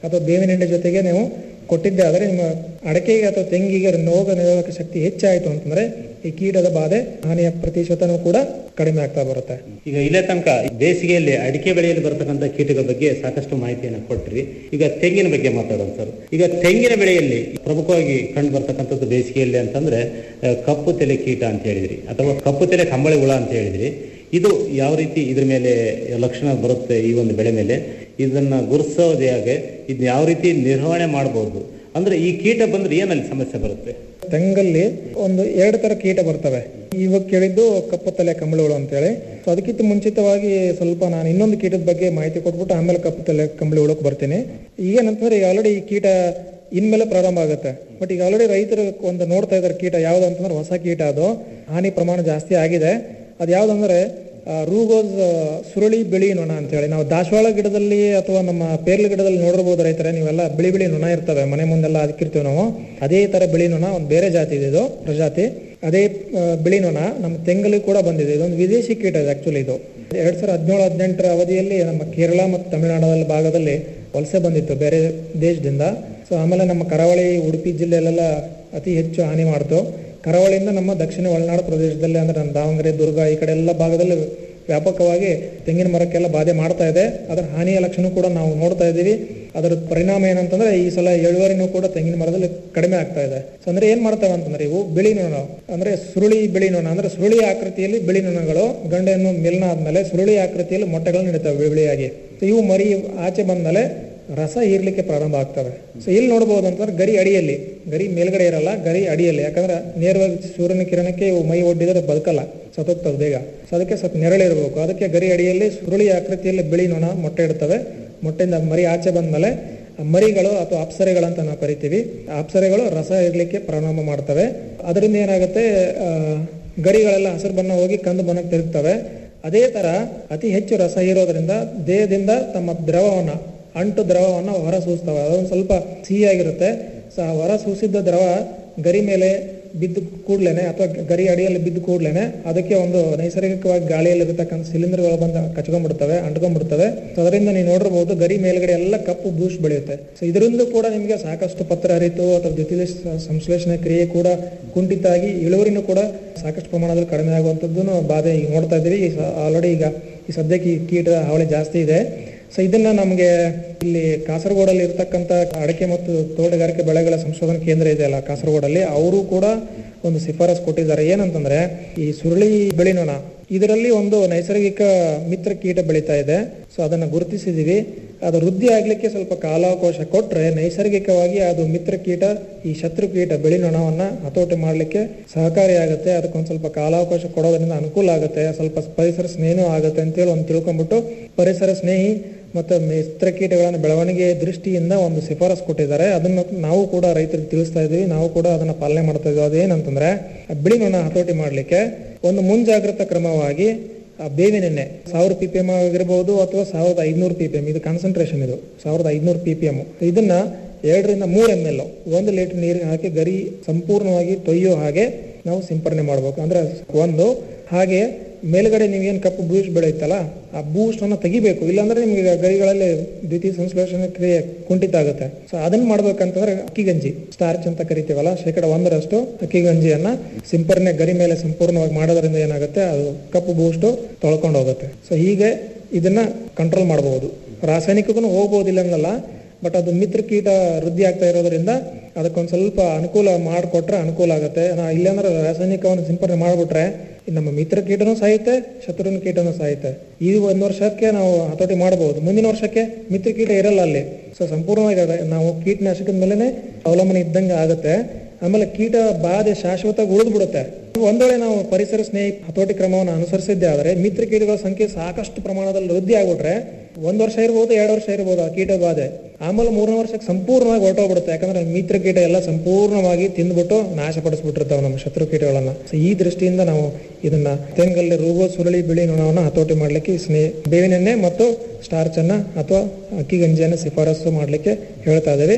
ಅಥವಾ ಬೇವಿನ ಎಣ್ಣೆ ಜೊತೆಗೆ ನೀವು ಕೊಟ್ಟಿದ್ದೆ ಆದರೆ ನಿಮ್ಮ ಅಡಕೆಗೆ ಅಥವಾ ತೆಂಗಿಗೆ ರೋಗ ನಿರೋಧಕ ಶಕ್ತಿ ಹೆಚ್ಚಾಯಿತು ಅಂತಂದ್ರೆ ಈ ಕೀಟದ ಬಾಧೆ ಹಾನಿಯ ಪ್ರತಿಶತನೂ ಕೂಡ ಕಡಿಮೆ ಆಗ್ತಾ ಬರುತ್ತೆ ಈಗ ಇಲ್ಲೇ ತನಕ ಬೇಸಿಗೆಯಲ್ಲಿ ಅಡಿಕೆ ಬೆಳೆಯಲ್ಲಿ ಬರ್ತಕ್ಕಂಥ ಕೀಟಗಳ ಬಗ್ಗೆ ಸಾಕಷ್ಟು ಮಾಹಿತಿಯನ್ನು ಕೊಟ್ರಿ ಈಗ ತೆಂಗಿನ ಬಗ್ಗೆ ಮಾತಾಡೋಣ ಸರ್ ಈಗ ತೆಂಗಿನ ಬೆಳೆಯಲ್ಲಿ ಪ್ರಮುಖವಾಗಿ ಕಂಡು ಬರ್ತಕ್ಕಂಥದ್ದು ಬೇಸಿಗೆಯಲ್ಲಿ ಅಂತಂದ್ರೆ ಆ, ಕಪ್ಪು ತಲೆ ಕೀಟ ಅಂತ ಹೇಳಿದ್ರಿ ಅಥವಾ ಕಪ್ಪು ತಲೆ ಕಂಬಳಿ ಹುಳ ಅಂತ ಹೇಳಿದ್ರಿ ಇದು ಯಾವ ರೀತಿ ಇದ್ರ ಮೇಲೆ ಲಕ್ಷಣ ಬರುತ್ತೆ ಈ ಒಂದು ಬೆಳೆ ಮೇಲೆ ಇದನ್ನ ಗುರುತಿಸೋದು ಹೇಗೆ ಇದನ್ನ ಯಾವ ರೀತಿ ನಿರ್ವಹಣೆ ಮಾಡಬಹುದು ಅಂದ್ರೆ ಈ ಕೀಟ ಬಂದ್ರೆ ಏನಲ್ಲಿ ಸಮಸ್ಯೆ ಬರುತ್ತೆ ತೆಂಗಲ್ಲಿ ಒಂದು ಎರಡು ತರ ಕೀಟ ಬರ್ತವೆ ಇವಾಗ ಕೇಳಿದ್ದು ಕಪ್ಪು ತಲೆ ಕಂಬಳಿಗಳು ಅಂತೇಳಿ ಸೊ ಅದಕ್ಕಿಂತ ಮುಂಚಿತವಾಗಿ ಸ್ವಲ್ಪ ನಾನು ಇನ್ನೊಂದು ಕೀಟದ ಬಗ್ಗೆ ಮಾಹಿತಿ ಕೊಟ್ಬಿಟ್ಟು ಆಮೇಲೆ ಕಪ್ಪು ತಲೆ ಕಂಬಳಿ ಹುಳಕ್ಕೆ ಬರ್ತೀನಿ ಈಗೇನಂತಂದ್ರೆ ಈಗ ಆಲ್ರೆಡಿ ಈ ಕೀಟ ಇನ್ಮೇಲೆ ಪ್ರಾರಂಭ ಆಗುತ್ತೆ ಬಟ್ ಈಗ ಆಲ್ರೆಡಿ ರೈತರು ಒಂದು ನೋಡ್ತಾ ಇದ್ದಾರೆ ಕೀಟ ಯಾವ್ದು ಅಂತಂದ್ರೆ ಹೊಸ ಕೀಟ ಅದು ಹಾನಿ ಪ್ರಮಾಣ ಜಾಸ್ತಿ ಆಗಿದೆ ಅದು ಯಾವ್ದಂದ್ರೆ ಆ, ರೂಗೋಸ್ ಆ, ಸುರಳಿ ಬಿಳಿ ನೊಣ ಅಂತ ಹೇಳಿ ನಾವು ದಾಸವಾಳ ಗಿಡದಲ್ಲಿ ಅಥವಾ ನಮ್ಮ ಪೇರ್ಲ ಗಿಡದಲ್ಲಿ ನೋಡಿರ್ಬೋದು ರೈತರೆ ನೀವೆಲ್ಲ ಬಿಳಿ ಬಿಳಿ ನೊಣ ಇರ್ತವೆ ಮನೆ ಮುಂದೆಲ್ಲ ಅದಕ್ಕಿರ್ತೀವಿ ನಾವು ಅದೇ ತರ ಬಿಳಿ ನೊಣ ಒಂದು ಬೇರೆ ಜಾತಿ ಇದೆ ಇದು ಪ್ರಜಾತಿ ಅದೇ ಆ, ಬಿಳಿ ನೊಣ ನಮ್ಮ ತೆಂಗಲ್ಲಿ ಕೂಡ ಬಂದಿದೆ ಇದೊಂದು ವಿದೇಶಿ ಕೀಟ ಇದೆ ಆಕ್ಚುಲಿ ಇದು ಎರಡ್ ಸಾವಿರದ ಹದಿನೇಳು ಹದಿನೆಂಟರ ಅವಧಿಯಲ್ಲಿ ನಮ್ಮ ಕೇರಳ ಮತ್ತು ತಮಿಳುನಾಡಲ್ಲಿ ಭಾಗದಲ್ಲಿ ವಲಸೆ ಬಂದಿತ್ತು ಬೇರೆ ದೇಶದಿಂದ ಸೊ ಆಮೇಲೆ ನಮ್ಮ ಕರಾವಳಿ ಉಡುಪಿ ಜಿಲ್ಲೆಯಲ್ಲೆಲ್ಲ ಅತಿ ಹೆಚ್ಚು ಹಾನಿ ಮಾಡ್ತು ಕರಾವಳಿಯಿಂದ ನಮ್ಮ ದಕ್ಷಿಣ ಒಳನಾಡು ಪ್ರದೇಶದಲ್ಲಿ ಅಂದ್ರೆ ನಮ್ಮ ದಾವಣಗೆರೆ ದುರ್ಗ ಈ ಕಡೆ ಎಲ್ಲ ಭಾಗದಲ್ಲಿ ವ್ಯಾಪಕವಾಗಿ ತೆಂಗಿನ ಮರಕ್ಕೆಲ್ಲ ಬಾಧೆ ಮಾಡ್ತಾ ಇದೆ ಅದರ ಹಾನಿಯ ಲಕ್ಷಣ ಕೂಡ ನಾವು ನೋಡ್ತಾ ಇದ್ದೀವಿ ಅದರ ಪರಿಣಾಮ ಏನಂತಂದ್ರೆ ಈ ಸಲ ಇಳುವರಿನೂ ಕೂಡ ತೆಂಗಿನ ಮರದಲ್ಲಿ ಕಡಿಮೆ ಆಗ್ತಾ ಇದೆ ಸೊ ಅಂದ್ರೆ ಏನ್ ಮಾಡ್ತವೆ ಅಂತಂದ್ರೆ ಇವು ಬಿಳಿ ನೊಣ ಅಂದ್ರೆ ಸುರುಳಿ ಬಿಳಿ ನೊಣ ಅಂದ್ರೆ ಸುರುಳಿ ಆಕೃತಿಯಲ್ಲಿ ಬಿಳಿ ನೊಣಗಳು ಗಂಡೆಯನ್ನು ಮಿಲನ ಆದ್ಮೇಲೆ ಸುರುಳಿ ಆಕೃತಿಯಲ್ಲಿ ಮೊಟ್ಟೆಗಳು ನೀಡುತ್ತವೆ ಬಿಳಿ ಬಿಳಿಯಾಗಿ ಸೊ ಇವು ಮರಿ ಆಚೆ ಬಂದ್ಮೇಲೆ ರಸ ಹೀರ್ಲಿಕ್ಕೆ ಪ್ರಾರಂಭ ಆಗ್ತವೆ ಸೊ ಇಲ್ಲಿ ನೋಡಬಹುದು ಅಂತಂದ್ರೆ ಗರಿ ಅಡಿಯಲ್ಲಿ ಗರಿ ಮೇಲ್ಗಡೆ ಇರಲ್ಲ ಗರಿ ಅಡಿಯಲ್ಲಿ ಯಾಕಂದ್ರೆ ನೇರವಾಗಿ ಸೂರ್ಯನ ಕಿರಣಕ್ಕೆ ಇವು ಮೈ ಒಡ್ಡಿದ್ರೆ ಬದುಕಲ್ಲ ಸತ್ತೋಗ್ತವೆ ಬೇಗ ಸೊ ಅದಕ್ಕೆ ಸ್ವಲ್ಪ ನೆರಳಿರಬೇಕು ಅದಕ್ಕೆ ಗರಿ ಅಡಿಯಲ್ಲಿ ಸುರುಳಿ ಆಕೃತಿಯಲ್ಲಿ ಬಿಳಿ ನೊಣ ಮೊಟ್ಟೆ ಇಡ್ತವೆ ಮೊಟ್ಟೆಯಿಂದ ಮರಿ ಆಚೆ ಬಂದ್ಮೇಲೆ ಆ ಮರಿಗಳು ಅಥವಾ ಅಪ್ಸರೆಗಳಂತ ನಾವು ಕರಿತೀವಿ ಆ ಅಪ್ಸರೆಗಳು ರಸ ಇರ್ಲಿಕ್ಕೆ ಪ್ರಾರಂಭ ಮಾಡ್ತವೆ ಅದರಿಂದ ಏನಾಗುತ್ತೆ ಆ, ಗರಿಗಳೆಲ್ಲ ಹಸಿರು ಬಣ್ಣ ಹೋಗಿ ಕಂದು ಬಣ್ಣಕ್ಕೆ ತಿರುಗ್ತವೆ ಅದೇ ತರ ಅತಿ ಹೆಚ್ಚು ರಸ ಇರೋದ್ರಿಂದ ದೇಹದಿಂದ ತಮ್ಮ ದ್ರವವನ್ನ ಅಂಟು ದ್ರವವನ್ನ ಹೊರ ಸೂಸ್ತವೆ ಅದೊಂದು ಸ್ವಲ್ಪ ಸಿಹಿಯಾಗಿರುತ್ತೆ ಸೊ ಆ ಹೊರ ಸೂಸಿದ್ದ ದ್ರವ ಗರಿ ಮೇಲೆ ಬಿದ್ದ ಕೂಡ್ಲೇನೆ ಅಥವಾ ಗರಿ ಅಡಿಯಲ್ಲಿ ಬಿದ್ದ ಕೂಡ್ಲೇನೆ ಅದಕ್ಕೆ ಒಂದು ನೈಸರ್ಗಿಕವಾಗಿ ಗಾಳಿಯಲ್ಲಿ ಇರತಕ್ಕಂಥ ಸಿಲಿಂಡರ್ಗಳು ಬಂದು ಕಚ್ಕೊಂಡ್ಬಿಡ್ತವೆ ಅಂಟ್ಕೊಂಡ್ಬಿಡ್ತವೆ ಸೊ ಅದರಿಂದ ನೀವು ನೋಡಿರ್ಬೋದು ಗರಿ ಮೇಲ್ಗಡೆ ಎಲ್ಲ ಕಪ್ಪು ಬೂಸ್ಟ್ ಬೆಳೆಯುತ್ತೆ ಸೊ ಇದರಿಂದ ಕೂಡ ನಿಮಗೆ ಸಾಕಷ್ಟು ಪತ್ರ ಹರಿತು ಅಥವಾ ದ್ವಿತೀಯ ಸ- ಸಂಶ್ಲೇಷಣೆ ಕ್ರಿಯೆ ಕೂಡ ಕುಂಠಿತ ಆಗಿ ಇಳುವರಿನೂ ಕೂಡ ಸಾಕಷ್ಟು ಪ್ರಮಾಣದಲ್ಲಿ ಕಡಿಮೆ ಆಗುವಂಥದ್ದು ಬಾಧೆ ಈಗ ನೋಡ್ತಾ ಇದ್ದೀವಿ ಆಲ್ರೆಡಿ ಈಗ ಈ ಸದ್ಯಕ್ಕೆ ಈ ಕೀಟದ ಹಾವಳಿ ಜಾಸ್ತಿ ಇದೆ ಸೊ ಇದನ್ನ ನಮಗೆ ಇಲ್ಲಿ ಕಾಸರಗೋಡಲ್ಲಿ ಇರ್ತಕ್ಕಂಥ ಅಡಕೆ ಮತ್ತು ತೋಟಗಾರಿಕೆ ಬೆಳೆಗಳ ಸಂಶೋಧನಾ ಕೇಂದ್ರ ಇದೆಯಲ್ಲ ಕಾಸರಗೋಡಲ್ಲಿ ಅವರು ಕೂಡ ಒಂದು ಶಿಫಾರಸ್ ಕೊಟ್ಟಿದ್ದಾರೆ ಏನಂತಂದ್ರೆ ಈ ಸುರುಳಿ ಬೆಳಿನೊಣ ಇದರಲ್ಲಿ ಒಂದು ನೈಸರ್ಗಿಕ ಮಿತ್ರ ಕೀಟ ಬೆಳೀತಾ ಇದೆ ಸೊ ಅದನ್ನ ಗುರುತಿಸಿದೀವಿ ಅದು ವೃದ್ಧಿ ಆಗ್ಲಿಕ್ಕೆ ಸ್ವಲ್ಪ ಕಾಲಾವಕಾಶ ಕೊಟ್ರೆ ನೈಸರ್ಗಿಕವಾಗಿ ಅದು ಮಿತ್ರ ಕೀಟ ಈ ಶತ್ರು ಕೀಟ ಬೆಳಿನೊಣವನ್ನ ಹತೋಟಿ ಮಾಡ್ಲಿಕ್ಕೆ ಸಹಕಾರಿಯಾಗುತ್ತೆ ಅದಕ್ಕೊಂದು ಸ್ವಲ್ಪ ಕಾಲಾವಕಾಶ ಕೊಡೋದ್ರಿಂದ ಅನುಕೂಲ ಆಗುತ್ತೆ ಸ್ವಲ್ಪ ಪರಿಸರ ಸ್ನೇಹನೂ ಆಗುತ್ತೆ ಅಂತೇಳಿ ಒಂದು ತಿಳ್ಕೊಂಡ್ಬಿಟ್ಟು ಪರಿಸರ ಸ್ನೇಹಿ ಮತ್ತು ಮಿತ್ರ ಕೀಟಗಳನ್ನು ಬೆಳವಣಿಗೆ ದೃಷ್ಟಿಯಿಂದ ಒಂದು ಶಿಫಾರಸ್ ಕೊಟ್ಟಿದ್ದಾರೆ ಅದನ್ನು ನಾವು ಕೂಡ ರೈತರಿಗೆ ತಿಳಿಸ್ತಾ ಇದ್ದೀವಿ ನಾವು ಕೂಡ ಅದನ್ನ ಪಾಲನೆ ಮಾಡ್ತಾ ಇದ್ದೀವಿ ಅದೇನಂತಂದ್ರೆ ಆ ಬಿಳಿ ನೊಣ ಹತೋಟಿ ಮಾಡ್ಲಿಕ್ಕೆ ಒಂದು ಮುಂಜಾಗ್ರತಾ ಕ್ರಮವಾಗಿ ಆ ಬೇವಿನ ಎಣ್ಣೆ ಸಾವಿರ ಪಿ ಪಿ ಎಂ ಆಗಿರ್ಬೋದು ಅಥವಾ ಸಾವಿರದ ಐದ್ನೂರು ಪಿ ಪಿ ಎಂ ಇದು ಕಾನ್ಸಂಟ್ರೇಷನ್ ಇದು ಸಾವಿರದ ಐದ್ನೂರು ಪಿ ಪಿ ಎಂ ಇದನ್ನ ಎರಡರಿಂದ ಮೂರು ಎಮ್ ಎಲ್ ಒಂದು ಲೀಟರ್ ನೀರಿಗೆ ಹಾಕಿ ಗರಿ ಸಂಪೂರ್ಣವಾಗಿ ತೊಯ್ಯೋ ಹಾಗೆ ನಾವು ಸಿಂಪರಣೆ ಮಾಡಬೇಕು ಅಂದ್ರೆ ಒಂದು ಹಾಗೆ ಮೇಲ್ಗಡೆ ನೀವೇನು ಕಪ್ಪು ಬೂಸ್ಟ್ ಬೆಳೆಯುತ್ತಲ್ಲ ಆ ಬೂಸ್ಟ್ ಅನ್ನ ತೆಗಿಬೇಕು ಇಲ್ಲಾಂದ್ರೆ ನಿಮ್ಗೆ ಗರಿಗಳಲ್ಲಿ ದ್ವಿತೀಯ ಸಂಶ್ಲೇಷಣೆ ಕ್ರಿಯೆ ಕುಂಠಿತ ಆಗುತ್ತೆ ಸೊ ಅದನ್ನ ಮಾಡ್ಬೇಕಂತಂದ್ರೆ ಅಕ್ಕಿ ಗಂಜಿ ಸ್ಟಾರ್ಚ್ ಅಂತ ಕರಿತೀವಲ್ಲ ಶೇಕಡ ಒಂದರಷ್ಟು ಅಕ್ಕಿ ಗಂಜಿಯನ್ನ ಸಿಂಪರಣೆ ಗರಿ ಮೇಲೆ ಸಂಪೂರ್ಣವಾಗಿ ಮಾಡೋದ್ರಿಂದ ಏನಾಗುತ್ತೆ ಅದು ಕಪ್ಪು ಬೂಸ್ಟ್ ತೊಳ್ಕೊಂಡು ಹೋಗುತ್ತೆ ಸೊ ಹೀಗೆ ಇದನ್ನ ಕಂಟ್ರೋಲ್ ಮಾಡಬಹುದು ರಾಸಾಯನಿಕಕ್ಕೂ ಹೋಗ್ಬೋದಿಲ್ಲ ಅನ್ನಲ್ಲ ಬಟ್ ಅದು ಮಿತ್ರ ಕೀಟ ವೃದ್ಧಿ ಆಗ್ತಾ ಇರೋದ್ರಿಂದ ಅದಕ್ಕೊಂದು ಸ್ವಲ್ಪ ಅನುಕೂಲ ಮಾಡಿಕೊಟ್ರೆ ಅನುಕೂಲ ಆಗುತ್ತೆ ನಾ ಇಲ್ಲಾಂದ್ರೆ ರಾಸಾಯನಿಕವನ್ನು ಸಿಂಪರಣೆ ಮಾಡಿಬಿಟ್ರೆ ನಮ್ಮ ಮಿತ್ರ ಕೀಟನೂ ಸಾಯುತ್ತೆ ಶತ್ರುನ ಕೀಟನೂ ಸಾಯುತ್ತೆ ಈ ಒಂದು ವರ್ಷಕ್ಕೆ ನಾವು ಹತೋಟಿ ಮಾಡಬಹುದು ಮುಂದಿನ ವರ್ಷಕ್ಕೆ ಮಿತ್ರ ಕೀಟ ಇರಲ್ಲ ಅಲ್ಲಿ ಸೊ ಸಂಪೂರ್ಣವಾಗಿ ಅದ- ನಾವು ಕೀಟನಾಶಕದ ಮೇಲೆನೆ ಅವಲಂಬನೆ ಇದ್ದಂಗೆ ಆಗುತ್ತೆ ಆಮೇಲೆ ಕೀಟ ಬಾಧೆ ಶಾಶ್ವತವಾಗಿ ಉಳಿದು ಬಿಡುತ್ತೆ ಒಂದ್ ವೇಳೆ ನಾವು ಪರಿಸರ ಸ್ನೇಹಿ ಹತೋಟಿ ಕ್ರಮವನ್ನು ಅನುಸರಿಸಿದ್ದೆ ಆದರೆ ಮಿತ್ರ ಕೀಟಗಳ ಸಂಖ್ಯೆ ಸಾಕಷ್ಟು ಪ್ರಮಾಣದಲ್ಲಿ ವೃದ್ಧಿ ಆಗ್ಬಿಟ್ರೆ ಒಂದ್ ವರ್ಷ ಇರ್ಬೋದು ಎರಡು ವರ್ಷ ಇರ್ಬೋದು ಆ ಕೀಟ ಬಾಧೆ ಆಮೇಲೆ ಮೂರನೇ ವರ್ಷಕ್ಕೆ ಸಂಪೂರ್ಣವಾಗಿ ಹೊರಟೋಗ್ಬಿಡುತ್ತೆ ಯಾಕಂದ್ರೆ ಮಿತ್ರ ಕೀಟ ಎಲ್ಲ ಸಂಪೂರ್ಣವಾಗಿ ತಿಂದ್ಬಿಟ್ಟು ನಾಶಪಡಿಸ್ಬಿಟ್ಟಿರ್ತಾವೆ ನಮ್ಮ ಶತ್ರು ಕೀಟಗಳನ್ನ So ಈ ದೃಷ್ಟಿಯಿಂದ ನಾವು ಇದನ್ನ ತೆಂಗಲ್ಲಿ ರೋಗೋ ಸುರಳಿ ಬಿಳಿ ನೊಣವನ್ನು ಹತೋಟಿ ಮಾಡ್ಲಿಕ್ಕೆ ಸ್ನೇ ಬೇವಿನೆಣ್ಣೆ ಮತ್ತು ಸ್ಟಾರ್ಚ್ ಅನ್ನ ಅಥವಾ ಅಕ್ಕಿ ಗಂಜಿಯನ್ನು ಶಿಫಾರಸು ಮಾಡ್ಲಿಕ್ಕೆ ಹೇಳ್ತಾ ಇದ್ದೇವೆ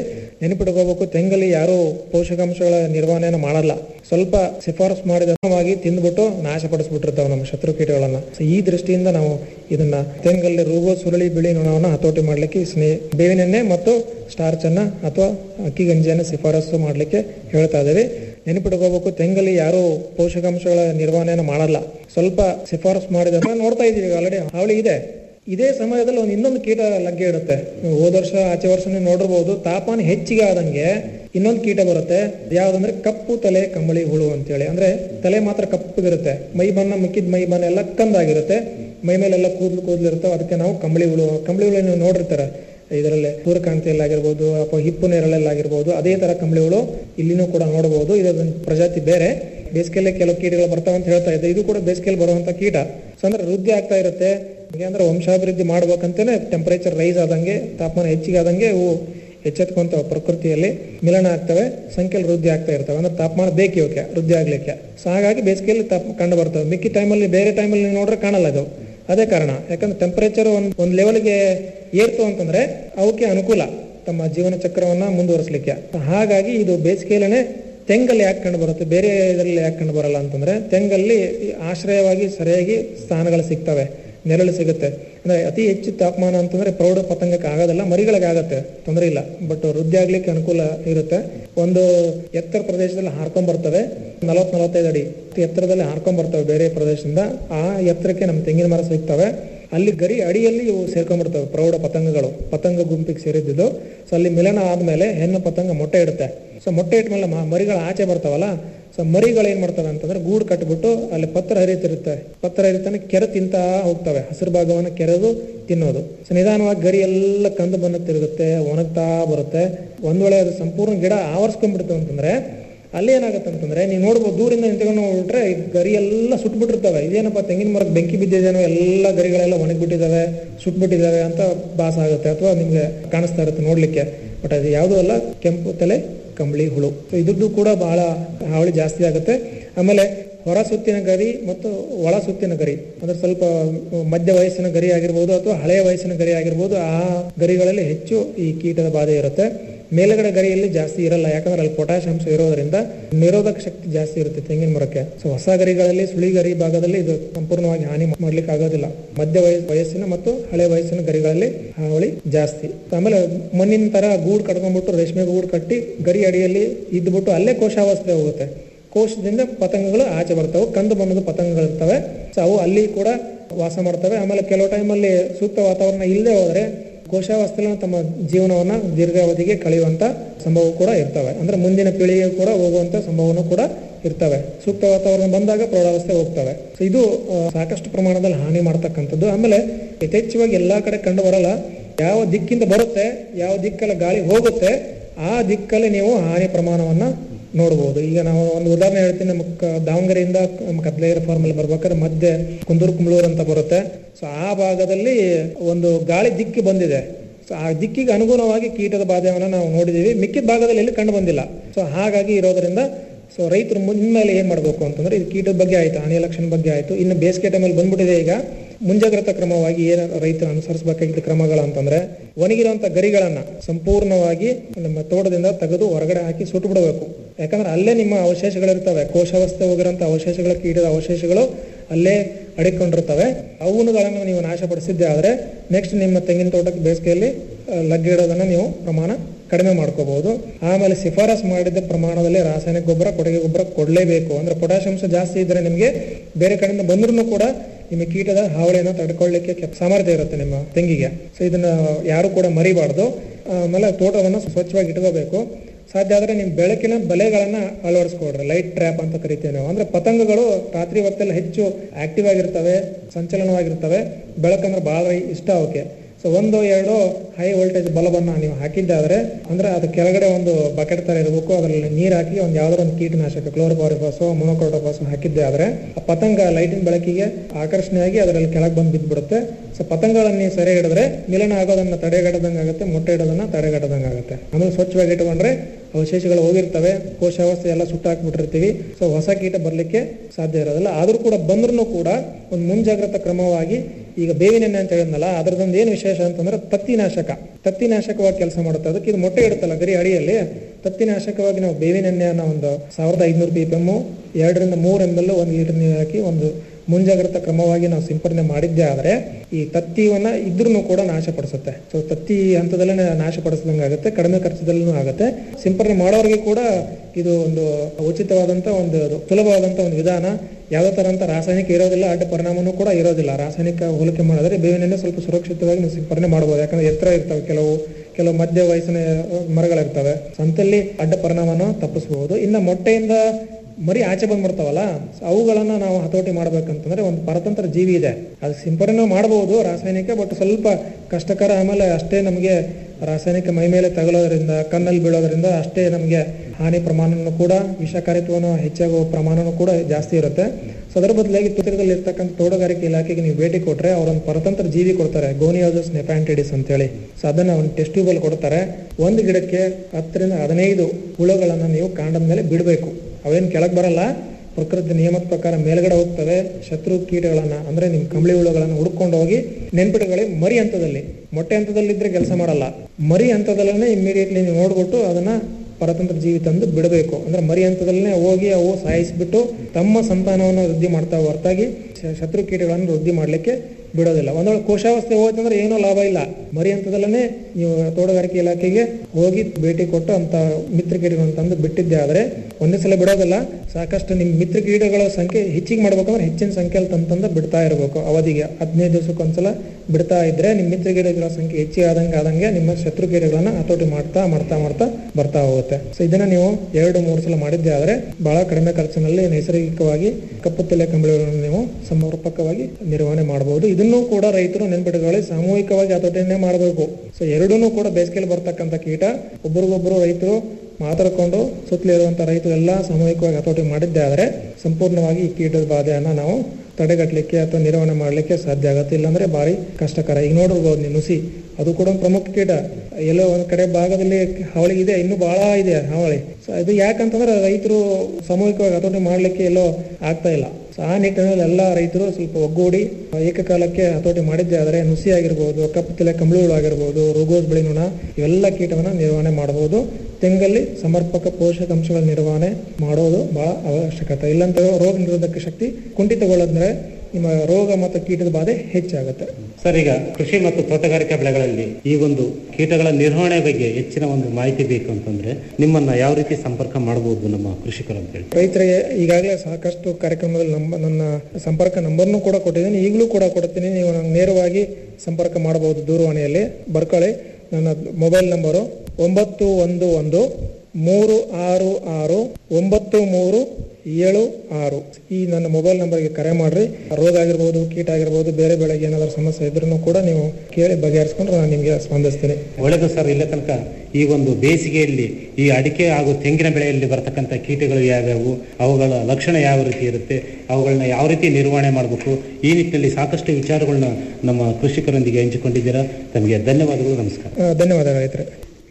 ನೆನಪಿಟ್ಕೋಬೇಕು ತೆಂಗಲ್ಲಿ ಯಾರು ಪೋಷಕಾಂಶಗಳ ನಿರ್ವಹಣೆಯನ್ನು ಮಾಡಲ್ಲ ಸ್ವಲ್ಪ ಶಿಫಾರಸು ಮಾಡಿದವಾಗಿ ತಿಂದ್ಬಿಟ್ಟು ನಾಶಪಡಿಸ್ಬಿಟ್ಟಿರ್ತಾವೆ ನಮ್ಮ ಶತ್ರು ಕೀಟಗಳನ್ನ So, ಈ ದೃಷ್ಟಿಯಿಂದ ನಾವು ಇದನ್ನ ತೆಂಗಲ್ಲಿ ರೋಗ ಸುರಳಿ ಬಿಳಿ ನೊಣವನ್ನು ಹತೋಟಿ ಮಾಡ್ಲಿಕ್ಕೆ ಸ್ನೇ ಬೇವಿನೆಣ್ಣೆ ಮತ್ತು ಸ್ಟಾರ್ಚ್ ಅನ್ನ ಅಥವಾ ಅಕ್ಕಿ ಗಂಜಿಯನ್ನು ಶಿಫಾರಸು ಮಾಡ್ಲಿಕ್ಕೆ ಹೇಳ್ತಾ ಇದ್ದೇವೆ ನೆನಪಿಟ್ಕೋಬೇಕು ತೆಂಗಲ್ಲಿ ಯಾರು ಪೋಷಕಾಂಶಗಳ ನಿರ್ವಹಣೆಯನ್ನು ಮಾಡಲ್ಲ ಸ್ವಲ್ಪ ಶಿಫಾರಸು ಮಾಡಿದ ನೋಡ್ತಾ ಇದೀವಿ ಆಲ್ರೆಡಿ ಹಾವಳಿ ಇದೆ ಇದೇ ಸಮಯದಲ್ಲಿ ಒಂದು ಇನ್ನೊಂದು ಕೀಟ ಲಗ್ಗೆ ಇಡುತ್ತೆ ನೀವು ಹೋದ ವರ್ಷ ಆಚೆ ವರ್ಷ ನೀವು ನೋಡಿರ್ಬೋದು ತಾಪಮಾನ ಹೆಚ್ಚಿಗೆ ಆದಂಗೆ ಇನ್ನೊಂದು ಕೀಟ ಬರುತ್ತೆ ಯಾವ್ದಂದ್ರೆ ಕಪ್ಪು ತಲೆ ಕಂಬಳಿ ಹುಳು ಅಂತೇಳಿ ಅಂದ್ರೆ ತಲೆ ಮಾತ್ರ ಕಪ್ಪಗಿರುತ್ತೆ ಮೈ ಬಣ್ಣ ಮಿಕ್ಕಿದ ಮೈ ಬಣ್ಣ ಎಲ್ಲ ಕಂದಾಗಿರುತ್ತೆ ಮೈ ಮೇಲೆಲ್ಲ ಕೂದಲು ಕೂದಲು ಇರ್ತವೆ ಅದಕ್ಕೆ ನಾವು ಕಂಬಳಿ ಹುಳು ಕಂಬಳಿ ಹುಳು ನೀವು ನೋಡಿರ್ತಾರೆ ಇದರಲ್ಲಿ ಸೂರ್ಯಕಾಂತಿಯಲ್ಲಾಗಿರ್ಬೋದು ಅಥವಾ ಹಿಪ್ಪು ನೇರಳಲ್ಲಾಗಿರ್ಬೋದು ಅದೇ ತರ ಕಂಬಳಿ ಹುಳು ಇಲ್ಲಿನೂ ಕೂಡ ನೋಡಬಹುದು ಇದರ ಪ್ರಜಾತಿ ಬೇರೆ ಬೇಸಿಗೆಯಲ್ಲಿ ಕೆಲವು ಕೀಟಗಳು ಬರ್ತಾವೆ ಅಂತ ಹೇಳ್ತಾ ಇದ್ದೆ ಇದು ಕೂಡ ಬೇಸಿಗೆಯಲ್ಲಿ ಬರುವಂತ ಕೀಟ ಸೊ ಅಂದ್ರೆ ವೃದ್ಧಿ ಆಗ್ತಾ ಇರುತ್ತೆ ಹೀಗೆ ಅಂದ್ರೆ ವಂಶಾಭಿವೃದ್ಧಿ ಮಾಡ್ಬೇಕಂತಾನೆ ಟೆಂಪರೇಚರ್ ರೈಸ್ ಆದಂಗೆ ತಾಪಮಾನ ಹೆಚ್ಚಿಗೆ ಆದಂಗೆ ಇವು ಎಚ್ಚೆತ್ಕೊಂತವೆ ಪ್ರಕೃತಿಯಲ್ಲಿ ಮಿಲನ ಆಗ್ತವೆ ಸಂಖ್ಯೆಯಲ್ಲಿ ವೃದ್ಧಿ ಆಗ್ತಾ ಇರ್ತವೆ ಅಂದ್ರೆ ತಾಪಮಾನ ಬೇಕು ಇವಕ್ಕೆ ವೃದ್ಧಿ ಆಗ್ಲಿಕ್ಕೆ ಸೊ ಹಾಗಾಗಿ ಬೇಸಿಗೆಯಲ್ಲಿ ತಾಪ ಕಂಡು ಬರ್ತವೆ ಮಿಕ್ಕಿ ಟೈಮಲ್ಲಿ ಬೇರೆ ಟೈಮಲ್ಲಿ ನೀವು ನೋಡ್ರೆ ಕಾಣಲ್ಲ ಇದು ಅದೇ ಕಾರಣ ಯಾಕಂದ್ರೆ ಟೆಂಪರೇಚರ್ ಒಂದ್ ಒಂದ್ ಲೆವೆಲ್ಗೆ ಏರ್ತು ಅಂತಂದ್ರೆ ಅವಕ್ಕೆ ಅನುಕೂಲ ತಮ್ಮ ಜೀವನ ಚಕ್ರವನ್ನ ಮುಂದುವರಿಸಲಿಕ್ಕೆ ಹಾಗಾಗಿ ಇದು ಬೇಸಿಗೆಯಲ್ಲೇ ತೆಂಗಲ್ಲಿ ಯಾಕೆ ಕಂಡು ಬರುತ್ತೆ ಬೇರೆ ಇದರಲ್ಲಿ ಯಾಕೆ ಕಂಡು ಬರಲ್ಲ ಅಂತಂದ್ರೆ ತೆಂಗಲ್ಲಿ ಈ ಆಶ್ರಯವಾಗಿ ಸರಿಯಾಗಿ ಸ್ಥಾನಗಳು ಸಿಗ್ತವೆ ನೆರಳು ಸಿಗುತ್ತೆ ಅಂದ್ರೆ ಅತಿ ಹೆಚ್ಚು ತಾಪಮಾನ ಅಂತಂದ್ರೆ ಪ್ರೌಢ ಪತಂಗಕ್ಕೆ ಆಗೋದಿಲ್ಲ ಮರಿಗಳಿಗೆ ಆಗತ್ತೆ ತೊಂದರೆ ಇಲ್ಲ ಬಟ್ ವೃದ್ಧಿ ಆಗ್ಲಿಕ್ಕೆ ಅನುಕೂಲ ಇರುತ್ತೆ ಒಂದು ಎತ್ತರ ಪ್ರದೇಶದಲ್ಲಿ ಹಾರ್ಕೊಂಡ್ ಬರ್ತವೆ ನಲವತ್ ನಲವತ್ತೈದು ಅಡಿ ಎತ್ತರದಲ್ಲಿ ಹಾರ್ಕೊಂಡ್ ಬರ್ತವೆ ಬೇರೆ ಪ್ರದೇಶದಿಂದ ಆ ಎತ್ತರಕ್ಕೆ ನಮ್ಮ ತೆಂಗಿನ ಮರ ಸಿಗ್ತವೆ ಅಲ್ಲಿ ಗರಿ ಅಡಿಯಲ್ಲಿ ಇವು ಸೇರ್ಕೊಂಡ್ಬಿಡ್ತವೆ ಪ್ರೌಢ ಪತಂಗಗಳು ಪತಂಗ ಗುಂಪಿಗೆ ಸೇರಿದ್ದು ಸೊ ಅಲ್ಲಿ ಮಿಲನ ಆದ್ಮೇಲೆ ಹೆಣ್ಣು ಪತಂಗ ಮೊಟ್ಟೆ ಇಡುತ್ತೆ ಸೊ ಮೊಟ್ಟೆ ಇಟ್ಮೇಲೆ ಮ- ಮರಿಗಳು ಆಚೆ ಬರ್ತಾವಲ್ಲ ಸೊ ಮರಿಗಳು ಏನ್ ಮಾಡ್ತವೆ ಅಂತಂದ್ರೆ ಗೂಡು ಕಟ್ಬಿಟ್ಟು ಅಲ್ಲಿ ಪತ್ರ ಹರಿತಿರುತ್ತೆ ಪತ್ರ ಹರಿತಾನೆ ಕೆರೆ ತಿಂತಾ ಹೋಗ್ತವೆ ಹಸಿರು ಭಾಗವನ್ನು ಕೆರೆದು ತಿನ್ನೋದು ಸೊ ನಿಧಾನವಾಗಿ ಗರಿ ಎಲ್ಲ ಕಂದು ಬಣ್ಣ ತಿರುಗುತ್ತೆ ಒಣಗ್ತಾ ಬರುತ್ತೆ ಒಂದ್ ವೇಳೆ ಅದು ಸಂಪೂರ್ಣ ಗಿಡ ಆವರಿಸ್ಕೊಂಡ್ಬಿಡ್ತು ಅಂತಂದ್ರೆ ಅಲ್ಲಿ ಏನಾಗುತ್ತೆ ಅಂತಂದ್ರೆ ನೀವು ನೋಡ್ಬೋದು ದೂರಿಂದ ನಿಂತ್ಕೊಂಡು ನೋಡ್ಬಿಟ್ರೆ ಈ ಗರಿ ಎಲ್ಲ ಸುಟ್ಬಿಟ್ಟಿರ್ತವೆ ಇದೇನಪ್ಪ ತೆಂಗಿನ ಮರಕ್ಕೆ ಬೆಂಕಿ ಬಿದ್ದಿದೇನೋ ಎಲ್ಲ ಗರಿಗಳೆಲ್ಲ ಒಣಗಿಬಿಟ್ಟಿದಾವೆ ಸುಟ್ಬಿಟ್ಟಿದಾವೆ ಅಂತ ಭಾಸ ಆಗುತ್ತೆ ಅಥವಾ ನಿಮ್ಗೆ ಕಾಣಿಸ್ತಾ ಇರುತ್ತೆ ನೋಡ್ಲಿಕ್ಕೆ ಬಟ್ ಅದು ಯಾವುದೂ ಅಲ್ಲ ಕೆಂಪು ತಲೆ ಕಂಬಳಿ ಹುಳು ಸೊ ಇದ್ರದ್ದು ಕೂಡ ಬಹಳ ಹಾವಳಿ ಜಾಸ್ತಿ ಆಗುತ್ತೆ ಆಮೇಲೆ ಹೊರ ಸುತ್ತಿನ ಗರಿ ಮತ್ತು ಒಳ ಸುತ್ತಿನ ಗರಿ ಅಂದ್ರೆ ಸ್ವಲ್ಪ ಮಧ್ಯ ವಯಸ್ಸಿನ ಗರಿ ಆಗಿರ್ಬೋದು ಅಥವಾ ಹಳೆಯ ವಯಸ್ಸಿನ ಗರಿ ಆಗಿರ್ಬೋದು ಆ ಗರಿಗಳಲ್ಲಿ ಹೆಚ್ಚು ಈ ಕೀಟದ ಬಾಧೆ ಇರುತ್ತೆ ಮೇಲ್ಗಡೆ ಗರಿಯಲ್ಲಿ ಜಾಸ್ತಿ ಇರಲ್ಲ ಯಾಕಂದ್ರೆ ಅಲ್ಲಿ ಪೊಟ್ಯಾಶ್ ಅಂಶ ಇರೋದ್ರಿಂದ ನಿರೋಧಕ ಶಕ್ತಿ ಜಾಸ್ತಿ ಇರುತ್ತೆ ತೆಂಗಿನ ಮರಕ್ಕೆ ಸೊ ಹೊಸ ಗರಿಗಳಲ್ಲಿ ಸುಳಿ ಗರಿ ಭಾಗದಲ್ಲಿ ಇದು ಸಂಪೂರ್ಣವಾಗಿ ಹಾನಿ ಮಾಡ್ಲಿಕ್ಕೆ ಆಗೋದಿಲ್ಲ ಮಧ್ಯ ವಯಸ್ ವಯಸ್ಸಿನ ಮತ್ತು ಹಳೆ ವಯಸ್ಸಿನ ಗರಿಗಳಲ್ಲಿ ಹಾವಳಿ ಜಾಸ್ತಿ ಆಮೇಲೆ ಮಣ್ಣಿನ ತರ ಗೂಡು ಕಟ್ಕೊಂಡ್ಬಿಟ್ಟು ರೇಷ್ಮೆ ಗೂಡು ಕಟ್ಟಿ ಗರಿ ಅಡಿಯಲ್ಲಿ ಇದ್ಬಿಟ್ಟು ಅಲ್ಲೇ ಕೋಶಾವಸ್ಥೆ ಹೋಗುತ್ತೆ ಕೋಶದಿಂದ ಪತಂಗಗಳು ಆಚೆ ಬರ್ತವೆ ಕಂದು ಬಣ್ಣದ ಪತಂಗಗಳು ಇರ್ತವೆ ಸೊ ಅವು ಅಲ್ಲಿ ಕೂಡ ವಾಸ ಮಾಡ್ತವೆ ಆಮೇಲೆ ಕೆಲವು ಟೈಮಲ್ಲಿ ಸೂಕ್ತ ವಾತಾವರಣ ಇಲ್ಲದೆ ಹೋದ್ರೆ ಕೋಶಾವಸ್ಥೆಯಲ್ಲಿ ತಮ್ಮ ಜೀವನವನ್ನ ದೀರ್ಘಾವಧಿಗೆ ಕಳೆಯುವಂತ ಸಂಭವ ಕೂಡ ಇರ್ತವೆ ಅಂದ್ರೆ ಮುಂದಿನ ಪೀಳಿಗೆ ಕೂಡ ಹೋಗುವಂತ ಸಂಭವನೂ ಕೂಡ ಇರ್ತವೆ ಸೂಕ್ತ ವಾತಾವರಣ ಬಂದಾಗ ಪ್ರೌಢಾವಸ್ಥೆ ಹೋಗ್ತವೆ ಸೊ ಇದು ಆ, ಸಾಕಷ್ಟು ಪ್ರಮಾಣದಲ್ಲಿ ಹಾನಿ ಮಾಡ್ತಕ್ಕಂಥದ್ದು ಆಮೇಲೆ ಯಥೇಚ್ಛವಾಗಿ ಎಲ್ಲಾ ಕಡೆ ಕಂಡು ಬರಲ್ಲ ಯಾವ ದಿಕ್ಕಿಂದ ಬರುತ್ತೆ ಯಾವ ದಿಕ್ಕಲ್ಲಿ ಗಾಳಿ ಹೋಗುತ್ತೆ ಆ ದಿಕ್ಕಲ್ಲಿ ನೀವು ಹಾನಿ ಪ್ರಮಾಣವನ್ನ ನೋಡಬಹುದು ಈಗ ನಾವು ಒಂದು ಉದಾಹರಣೆ ಹೇಳ್ತೀನಿ ನಮ್ಮ ಕ- ದಾವಣಗೆರೆಯಿಂದ ನಮ್ಮ ಕದ್ಲೇರ ಫಾರ್ಮ್ ಅಲ್ಲಿ ಬರ್ಬೇಕಾದ್ರೆ ಮಧ್ಯೆ ಕುಂದೂರು ಕುಂಬ್ಳೂರು ಅಂತ ಬರುತ್ತೆ ಸೊ ಆ ಭಾಗದಲ್ಲಿ ಒಂದು ಗಾಳಿ ದಿಕ್ಕಿ ಬಂದಿದೆ ಸೊ ಆ ದಿಕ್ಕಿಗೆ ಅನುಗುಣವಾಗಿ ಕೀಟದ ಬಾಧೆಯನ್ನು ನಾವು ನೋಡಿದೀವಿ ಮಿಕ್ಕಿದ ಭಾಗದಲ್ಲಿ ಎಲ್ಲಿ ಕಂಡು ಬಂದಿಲ್ಲ ಸೊ ಹಾಗಾಗಿ ಇರೋದ್ರಿಂದ ಸೊ ರೈತರು ಮುಂದ್ಮೇಲೆ ಏನ್ ಮಾಡ್ಬೇಕು ಅಂತಂದ್ರೆ ಇದು ಕೀಟದ ಬಗ್ಗೆ ಆಯ್ತು ಹಾನಿ ಲಕ್ಷಣ ಬಗ್ಗೆ ಆಯ್ತು ಇನ್ನು ಬೇಸಿಗೆ ಟೈಮಲ್ಲಿ ಬಂದ್ಬಿಟ್ಟಿದೆ ಈಗ ಮುಂಜಾಗ್ರತಾ ಕ್ರಮವಾಗಿ ಏನು ರೈತರು ಅನುಸರಿಸಬೇಕಾಗಿದ್ದ ಕ್ರಮಗಳು ಅಂತಂದ್ರೆ ಒಣಗಿರುವಂತ ಗರಿಗಳನ್ನ ಸಂಪೂರ್ಣವಾಗಿ ನಮ್ಮ ತೋಟದಿಂದ ತೆಗೆದು ಹೊರಗಡೆ ಹಾಕಿ ಸುಟ್ಟು ಬಿಡಬೇಕು ಯಾಕಂದ್ರೆ ಅಲ್ಲೇ ನಿಮ್ಮ ಅವಶೇಷಗಳಿರ್ತವೆ ಕೋಶಾವಸ್ಥೆ ಹೋಗಿರೋಂಥ ಅವಶೇಷಗಳ ಕೀಟದ ಅವಶೇಷಗಳು ಅಲ್ಲೇ ಅಡಿಕೊಂಡಿರ್ತವೆ ಅವುಗಳನ್ನು ನೀವು ನಾಶಪಡಿಸಿದ್ದೆ ಆದ್ರೆ ನೆಕ್ಸ್ಟ್ ನಿಮ್ಮ ತೆಂಗಿನ ತೋಟಕ್ಕೆ ಬೇಸಿಗೆಯಲ್ಲಿ ಆ, ಲಗ್ಗೆ ಇಡೋದನ್ನ ನೀವು ಪ್ರಮಾಣ ಕಡಿಮೆ ಮಾಡ್ಕೋಬಹುದು ಆಮೇಲೆ ಶಿಫಾರಸ್ ಮಾಡಿದ ಪ್ರಮಾಣದಲ್ಲಿ ರಾಸಾಯನಿಕ ಗೊಬ್ಬರ ಕೊಟ್ಟಿಗೆ ಗೊಬ್ಬರ ಕೊಡಲೇಬೇಕು ಅಂದ್ರೆ ಪೊಟ್ಯಾಶಿಯಂಶ ಜಾಸ್ತಿ ಇದ್ರೆ ನಿಮಗೆ ಬೇರೆ ಕಡೆಯಿಂದ ಬಂದ್ರೂ ಕೂಡ ನಿಮಗೆ ಕೀಟದ ಹಾವಳಿಯನ್ನು ತಡ್ಕೊಳ್ಳಿಕ್ಕೆ ಕೆಪ್- ಸಾಮರ್ಥ್ಯ ಇರುತ್ತೆ ನಿಮ್ಮ ತೆಂಗಿಗೆ ಸೊ ಇದನ್ನ ಯಾರು ಕೂಡ ಮರಿಬಾರ್ದು ಆಮೇಲೆ ತೋಟವನ್ನು ಸ್ವಚ್ಛವಾಗಿ ಇಟ್ಕೋಬೇಕು ಸಾಧ್ಯ ಆದ್ರೆ ನಿಮ್ ಬೆಳಕಿನ ಬಲೆಗಳನ್ನ ಅಳವಡಿಸ್ಕೊಡ್ರಿ ಲೈಟ್ ಟ್ರ್ಯಾಪ್ ಅಂತ ಕರಿತೀವಿ ನಾವು ಅಂದ್ರೆ ಪತಂಗಗಳು ರಾತ್ರಿ ಹೊತ್ತಲ್ಲಿ ಹೆಚ್ಚು ಆಕ್ಟಿವ್ ಆಗಿರ್ತವೆ ಸಂಚಲನವಾಗಿರ್ತವೆ ಬೆಳಕಂದ್ರೆ ಬಹಳ ಇಷ್ಟ ಅವಕ್ಕೆ ಸೊ ಒಂದು ಎರಡು ಹೈ ವೋಲ್ಟೇಜ್ ಬಲ್ಬನ್ನ ನೀವು ಹಾಕಿದ್ದಾದ್ರೆ ಅಂದ್ರೆ ಅದು ಕೆಳಗಡೆ ಒಂದು ಬಕೆಟ್ ತರ ಇರಬೇಕು ಅದರಲ್ಲಿ ನೀರು ಹಾಕಿ ಒಂದು ಯಾವ್ದಾರ ಒಂದು ಕೀಟನಾಶಕ ಕ್ಲೋರೋಪಾರಿಫಾಸ್ ಮೊನೋಕ್ರೋಟೋಫಾಸ್ ಹಾಕಿದ್ದೆ ಆದ್ರೆ ಆ ಪತಂಗ ಲೈಟಿನ ಬೆಳಕಿಗೆ ಆಕರ್ಷಣೆಯಾಗಿ ಅದರಲ್ಲಿ ಕೆಳಗೆ ಬಂದು ಬಿದ್ದ್ಬಿಡುತ್ತೆ ಸೊ ಪತಂಗಗಳನ್ನ ನೀವು ಸೆರೆ ಹಿಡಿದ್ರೆ ಮಿಲನ ಆಗೋದನ್ನ ತಡೆಗಟ್ಟದಂಗೆ ಆಗುತ್ತೆ ಮೊಟ್ಟೆ ಇಡೋದನ್ನ ತಡೆಗಟ್ಟದಂಗೆ ಆಗುತ್ತೆ ಆಮೇಲೆ ಸ್ವಚ್ಛವಾಗಿ ಇಟ್ಕೊಂಡ್ರೆ ಅವಶೇಷಗಳು ಹೋಗಿರ್ತವೆ ಕೋಶಾವಸ್ಥೆ ಎಲ್ಲ ಸುಟ್ಟಾಕ್ಬಿಟ್ಟಿರ್ತೀವಿ ಸೊ ಹೊಸ ಕೀಟ ಬರ್ಲಿಕ್ಕೆ ಸಾಧ್ಯ ಇರೋದಿಲ್ಲ ಆದ್ರೂ ಕೂಡ ಬಂದ್ರೂ ಕೂಡ ಒಂದು ಮುಂಜಾಗ್ರತಾ ಕ್ರಮವಾಗಿ ಈಗ ಬೇವಿನ ಎಣ್ಣೆ ಅಂತ ಹೇಳಿದ್ನಲ್ಲ ಅದರದೊಂದು ಏನು ವಿಶೇಷ ಅಂತಂದ್ರೆ ತತ್ತಿನಾಶಕ ತತ್ತಿನಾಶಕವಾಗಿ ಕೆಲಸ ಮಾಡುತ್ತೆ ಅದಕ್ಕೆ ಇದು ಮೊಟ್ಟೆ ಇಡುತ್ತಲ್ಲ ಗರಿ ಅಡಿಯಲ್ಲಿ ತತ್ತಿನಾಶಕವಾಗಿ ನಾವು ಬೇವಿನ ಎಣ್ಣೆಯನ್ನ ಒಂದು ಸಾವಿರದ ಐದುನೂರು ಪಿ ಪಿ ಎಮ್ ಎರಡರಿಂದ ಮೂರು ಎಮ್ ಎಲ್ ಒಂದು ಲೀಟರ್ ನೀರು ಹಾಕಿ ಒಂದು ಮುಂಜಾಗ್ರತಾ ಕ್ರಮವಾಗಿ ನಾವು ಸಿಂಪಡಣೆ ಮಾಡಿದ್ದೇ ಆದರೆ ಈ ತತ್ತಿವನ್ನ ಇದ್ರೂ ಕೂಡ ನಾಶಪಡಿಸುತ್ತೆ ಸೊ ತತ್ತಿ ಹಂತದಲ್ಲೇ ನಾಶಪಡಿಸಿದಂಗೆ ಆಗುತ್ತೆ ಕಡಿಮೆ ಖರ್ಚದಲ್ಲೂ ಆಗುತ್ತೆ ಸಿಂಪಡಣೆ ಮಾಡೋರಿಗೆ ಕೂಡ ಇದು ಒಂದು ಉಚಿತವಾದಂತ ಒಂದು ಅದು ಸುಲಭವಾದಂತ ಒಂದು ವಿಧಾನ ಯಾವುದೇ ತರ ಅಂತ ರಾಸಾಯನಿಕ ಇರೋದಿಲ್ಲ ಅಡ್ಡ ಪರಿಣಾಮನೂ ಕೂಡ ಇರೋದಿಲ್ಲ ರಾಸಾಯನಿಕ ಹೋಲಿಕೆ ಮಾಡಿದ್ರೆ ಬೇವಿನ ಎಣ್ಣೆ ಸ್ವಲ್ಪ ಸುರಕ್ಷಿತವಾಗಿ ನೀವು ಸಿಂಪಡಣೆ ಮಾಡಬಹುದು ಯಾಕಂದ್ರೆ ಎತ್ತರ ಇರ್ತವೆ ಕೆಲವು ಕೆಲವು ಮಧ್ಯ ವಯಸ್ಸಿನ ಮರಗಳಿರ್ತವೆ ಸಂತಲ್ಲಿ ಅಡ್ಡ ಪರಿಣಾಮನ ತಪ್ಪಿಸಬಹುದು ಇನ್ನು ಮೊಟ್ಟೆಯಿಂದ ಮರಿ ಆಚೆ ಬಂದ್ಬಿಡ್ತಾವಲ್ಲ ಅವುಗಳನ್ನ ನಾವು ಹತೋಟಿ ಮಾಡ್ಬೇಕಂತಂದ್ರೆ ಒಂದು ಪರತಂತ್ರ ಜೀವಿ ಇದೆ ಅದು ಸಿಂಪಡಣೆ ಮಾಡಬಹುದು ರಾಸಾಯನಿಕ ಬಟ್ ಸ್ವಲ್ಪ ಕಷ್ಟಕರ ಆಮೇಲೆ ಅಷ್ಟೇ ನಮಗೆ ರಾಸಾಯನಿಕ ಮೈ ಮೇಲೆ ತಗಲೋದ್ರಿಂದ ಕಣ್ಣಲ್ಲಿ ಬೀಳೋದ್ರಿಂದ ಅಷ್ಟೇ ನಮಗೆ ಹಾನಿ ಪ್ರಮಾಣನೂ ಕೂಡ ವಿಷಕಾರಿತ್ವನು ಹೆಚ್ಚಾಗುವ ಪ್ರಮಾಣನೂ ಕೂಡ ಜಾಸ್ತಿ ಇರುತ್ತೆ ಸೊ ಅದರ ಬದಲಾಗಿ ತುತ್ತಿರದಲ್ಲಿ ಇರ್ತಕ್ಕಂಥ ತೋಟಗಾರಿಕೆ ಇಲಾಖೆಗೆ ನೀವು ಭೇಟಿ ಕೊಟ್ರೆ ಅವರೊಂದು ಪರತಂತ್ರ ಜೀವಿ ಕೊಡ್ತಾರೆ ಗೋನಿಯೋಸಸ್ ನೆಫ್ಯಾಂಟಿಡಿಸ್ ಅಂತೇಳಿ ಸೊ ಅದನ್ನ ಒಂದು ಟೆಸ್ಟ್ ಟ್ಯೂಬಲ್ ಕೊಡ್ತಾರೆ ಒಂದು ಗಿಡಕ್ಕೆ ಹತ್ತರಿಂದ ಹದಿನೈದು ಹುಳುಗಳನ್ನ ನೀವು ಕಾಂಡದ ಮೇಲೆ ಬಿಡಬೇಕು ಅವೇನು ಕೆಳಗೆ ಬರಲ್ಲ ಪ್ರಕೃತಿ ನಿಯಮದ ಪ್ರಕಾರ ಮೇಲ್ಗಡೆ ಹೋಗ್ತವೆ ಶತ್ರು ಕೀಟಗಳನ್ನ ಅಂದ್ರೆ ನಿಮ್ ಕಂಬಳಿ ಹುಳುಗಳನ್ನ ಹುಡ್ಕೊಂಡು ಹೋಗಿ ನೆನ್ಪಿಟ್ಕೊಳ್ಳಿ ಮರಿ ಹಂತದಲ್ಲಿ ಮೊಟ್ಟೆ ಹಂತದಲ್ಲಿದ್ರೆ ಕೆಲಸ ಮಾಡಲ್ಲ ಮರಿ ಹಂತದಲ್ಲೇ ಇಮಿಡಿಯೇಟ್ಲಿ ನೀವು ನೋಡ್ಬಿಟ್ಟು ಅದನ್ನ ಪರತಂತ್ರ ಜೀವಿ ತಂದು ಬಿಡಬೇಕು ಅಂದ್ರೆ ಮರಿ ಹಂತದಲ್ಲೇ ಹೋಗಿ ಅವು ಸಾಯಿಸ್ಬಿಟ್ಟು ತಮ್ಮ ಸಂತಾನವನ್ನು ವೃದ್ಧಿ ಮಾಡ್ತಾ ಹೊರತಾಗಿ ಶ- ಶತ್ರು ಕೀಟಗಳನ್ನು ವೃದ್ಧಿ ಮಾಡ್ಲಿಕ್ಕೆ ಬಿಡೋದಿಲ್ಲ ಒಂದ್ ವೇಳೆ ಕೋಶಾವಸ್ಥೆ ಹೋಯ್ತಂದ್ರೆ ಏನೂ ಲಾಭ ಇಲ್ಲ ಮರಿ ಹಂತದಲ್ಲೇ ನೀವು ತೋಟಗಾರಿಕೆ ಇಲಾಖೆಗೆ ಹೋಗಿ ಭೇಟಿ ಕೊಟ್ಟು ಅಂತ ಮಿತ್ರ ಕೀಟಗಳನ್ನು ತಂದು ಬಿಟ್ಟಿದ್ದೆ ಆದ್ರೆ ಒಂದೇ ಸಲ ಬಿಡೋದಿಲ್ಲ ಸಾಕಷ್ಟು ನಿಮ್ ಮಿತ್ರ ಕೀಟಗಳ ಸಂಖ್ಯೆ ಹೆಚ್ಚಿಗೆ ಮಾಡ್ಬೇಕಂದ್ರೆ ಹೆಚ್ಚಿನ ಸಂಖ್ಯೆಯಲ್ಲಿ ತಂದು ಬಿಡ್ತಾ ಇರಬೇಕು ಅವಧಿಗೆ ಹದಿನೈದು ದಿವಸಕ್ಕೊಂದ್ಸಲ ಬಿಡ್ತಾ ಇದ್ರೆ ನಿಮ್ ಮಿತ್ರ ಕೀಟಗಳ ಸಂಖ್ಯೆ ಹೆಚ್ಚಿಗೆ ಆದಂಗೆ ಆದಂಗೆ ನಿಮ್ಮ ಶತ್ರು ಕೀಟಗಳನ್ನ ಹತೋಟಿ ಮಾಡ್ತಾ ಮಾಡ್ತಾ ಮಾಡ್ತಾ ಬರ್ತಾ ಹೋಗುತ್ತೆ ಸೊ ಇದನ್ನ ನೀವು ಎರಡು ಮೂರು ಸಲ ಮಾಡಿದ್ದೆ ಆದ್ರೆ ಬಹಳ ಕಡಿಮೆ ಖರ್ಚಿನಲ್ಲಿ ನೈಸರ್ಗಿಕವಾಗಿ ಕಪ್ಪು ತಲೆ ಕಂಬಳಿಗಳನ್ನು ನೀವು ಸಮರ್ಪಕವಾಗಿ ನಿರ್ವಹಣೆ ಮಾಡಬಹುದು ಇದನ್ನು ಕೂಡ ರೈತರು ನೆನ್ಪಿಟ್ಕೊಳ್ಳಿ ಸಾಮೂಹಿಕವಾಗಿ ಹತೋಟಿಯನ್ನೇ ಮಾಡಬೇಕು ಸೊ ಎರಡೂ ಕೂಡ ಬೇಸಿಗೆಯಲ್ಲಿ ಬರ್ತಕ್ಕಂಥ ಕೀಟ ಒಬ್ರಿಗೊಬ್ರು ರೈತರು ಮಾತಾಡ್ಕೊಂಡು ಸುತ್ತಲಿರುವಂತ ರೈತರು ಎಲ್ಲ ಸಾಮೂಹಿಕವಾಗಿ ಹತೋಟಿ ಮಾಡಿದ್ದೆ ಆದ್ರೆ ಸಂಪೂರ್ಣವಾಗಿ ಈ ಕೀಟದ ಬಾಧೆಯನ್ನ ನಾವು ತಡೆಗಟ್ಟಲಿಕ್ಕೆ ಅಥವಾ ನಿರ್ವಹಣೆ ಮಾಡಲಿಕ್ಕೆ ಸಾಧ್ಯ ಆಗುತ್ತೆ ಇಲ್ಲಾಂದ್ರೆ ಭಾರಿ ಕಷ್ಟಕರ ಈಗ ನೋಡಿರ್ಬೋದು ನೀವು ನುಸಿ ಅದು ಕೂಡ ಒಂದು ಪ್ರಮುಖ ಕೀಟ ಎಲ್ಲೋ ಒಂದ್ ಕಡೆ ಭಾಗದಲ್ಲಿ ಹಾವಳಿ ಇದೆ ಇನ್ನು ಬಹಳ ಇದೆ ಹಾವಳಿ ಸೊ ಇದು ಯಾಕಂತಂದ್ರೆ ರೈತರು ಸಾಮೂಹಿಕವಾಗಿ ಹತೋಟಿ ಮಾಡ್ಲಿಕ್ಕೆ ಎಲ್ಲೋ ಆಗ್ತಾ ಇಲ್ಲ ಸೊ ಆ ನಿಟ್ಟಿನಲ್ಲಿ ಎಲ್ಲ ರೈತರು ಸ್ವಲ್ಪ ಒಗ್ಗೂಡಿ ಏಕಕಾಲಕ್ಕೆ ಹತೋಟಿ ಮಾಡಿದ್ದೆ ಆದರೆ ನುಸಿ ಆಗಿರ್ಬೋದು ಕಪ್ಪು ತಲೆ ಕಂಬಳಿಗಳು ಆಗಿರ್ಬೋದು ರುಗೋಸ್ ಬಿಳಿ ನುಣ ಇವೆಲ್ಲ ಕೀಟವನ್ನ ನಿರ್ವಹಣೆ ಮಾಡಬಹುದು ತೆಂಗಲ್ಲಿ ಸಮರ್ಪಕ ಪೋಷಕಾಂಶಗಳ ನಿರ್ವಹಣೆ ಮಾಡೋದು ಬಹಳ ಅವಶ್ಯಕತೆ ಇಲ್ಲಂತ ರೋಗ ನಿರೋಧಕ ಶಕ್ತಿ ಕುಂಠಿತಗೊಳ್ಳೋದ್ರೆ ನಿಮ್ಮ ರೋಗ ಮತ್ತು ಕೀಟದ ಬಾಧೆ ಹೆಚ್ಚಾಗುತ್ತೆ ಸರ್ ಈಗ ಕೃಷಿ ಮತ್ತು ತೋಟಗಾರಿಕಾ ಬೆಳೆಗಳಲ್ಲಿ ಈ ಒಂದು ಕೀಟಗಳ ನಿರ್ವಹಣೆ ಬಗ್ಗೆ ಹೆಚ್ಚಿನ ಒಂದು ಮಾಹಿತಿ ಬೇಕು ಅಂತಂದ್ರೆ ನಿಮ್ಮನ್ನ ಯಾವ ರೀತಿ ಸಂಪರ್ಕ ಮಾಡಬಹುದು ನಮ್ಮ ಕೃಷಿಕರು ಅಂತ ಹೇಳಿ ರೈತರಿಗೆ ಈಗಾಗಲೇ ಸಾಕಷ್ಟು ಕಾರ್ಯಕ್ರಮದಲ್ಲಿ ನಮ್ಮ ನನ್ನ ಸಂಪರ್ಕ ನಂಬರ್ನು ಕೂಡ ಕೊಟ್ಟಿದ್ದೀನಿ ಈಗಲೂ ಕೂಡ ಕೊಡ್ತೀನಿ ನೀವು ನಂಗೆ ನೇರವಾಗಿ ಸಂಪರ್ಕ ಮಾಡಬಹುದು ದೂರವಾಣಿಯಲ್ಲಿ ಬರ್ಕೊಳ್ಳಿ ನನ್ನ ಮೊಬೈಲ್ ನಂಬರು ಒಂಬತ್ತು ಒಂದು ಒಂದು ಮೂರು ಆರು ಆರು ಒಂಬತ್ತು ಮೂರು ಏಳು ಆರು ಈ ನನ್ನ ಮೊಬೈಲ್ ನಂಬರ್ಗೆ ಕರೆ ಮಾಡ್ರಿ ರೋಗ ಆಗಿರ್ಬೋದು ಕೀಟ ಆಗಿರ್ಬೋದು ಬೇರೆ ಬೆಳೆಗೆ ಏನಾದರೂ ಸಮಸ್ಯೆ ಇದ್ರೂ ಕೂಡ ನೀವು ಕೇಳಿ ಬಗೆಹರಿಸ್ಕೊಂಡ್ರೆ ನಾನು ನಿಮಗೆ ಸ್ಪಂದಿಸ್ತೀನಿ ಒಳ್ಳೆಯದು ಸರ್ ಇಲ್ಲೇ ತನಕ ಈ ಒಂದು ಬೇಸಿಗೆಯಲ್ಲಿ ಈ ಅಡಿಕೆ ಹಾಗೂ ತೆಂಗಿನ ಬೆಳೆಯಲ್ಲಿ ಬರ್ತಕ್ಕಂಥ ಕೀಟಗಳು ಯಾವ್ಯಾವು ಅವುಗಳ ಲಕ್ಷಣ ಯಾವ ರೀತಿ ಇರುತ್ತೆ ಅವುಗಳನ್ನ ಯಾವ ರೀತಿ ನಿರ್ವಹಣೆ ಮಾಡಬೇಕು ಈ ನಿಟ್ಟಿನಲ್ಲಿ ಸಾಕಷ್ಟು ವಿಚಾರಗಳನ್ನ ನಮ್ಮ ಕೃಷಿಕರೊಂದಿಗೆ ಹಂಚಿಕೊಂಡಿದ್ದೀರಾ ತಮಗೆ ಧನ್ಯವಾದಗಳು ನಮಸ್ಕಾರ ಆ, ಧನ್ಯವಾದ ರೈತರೆ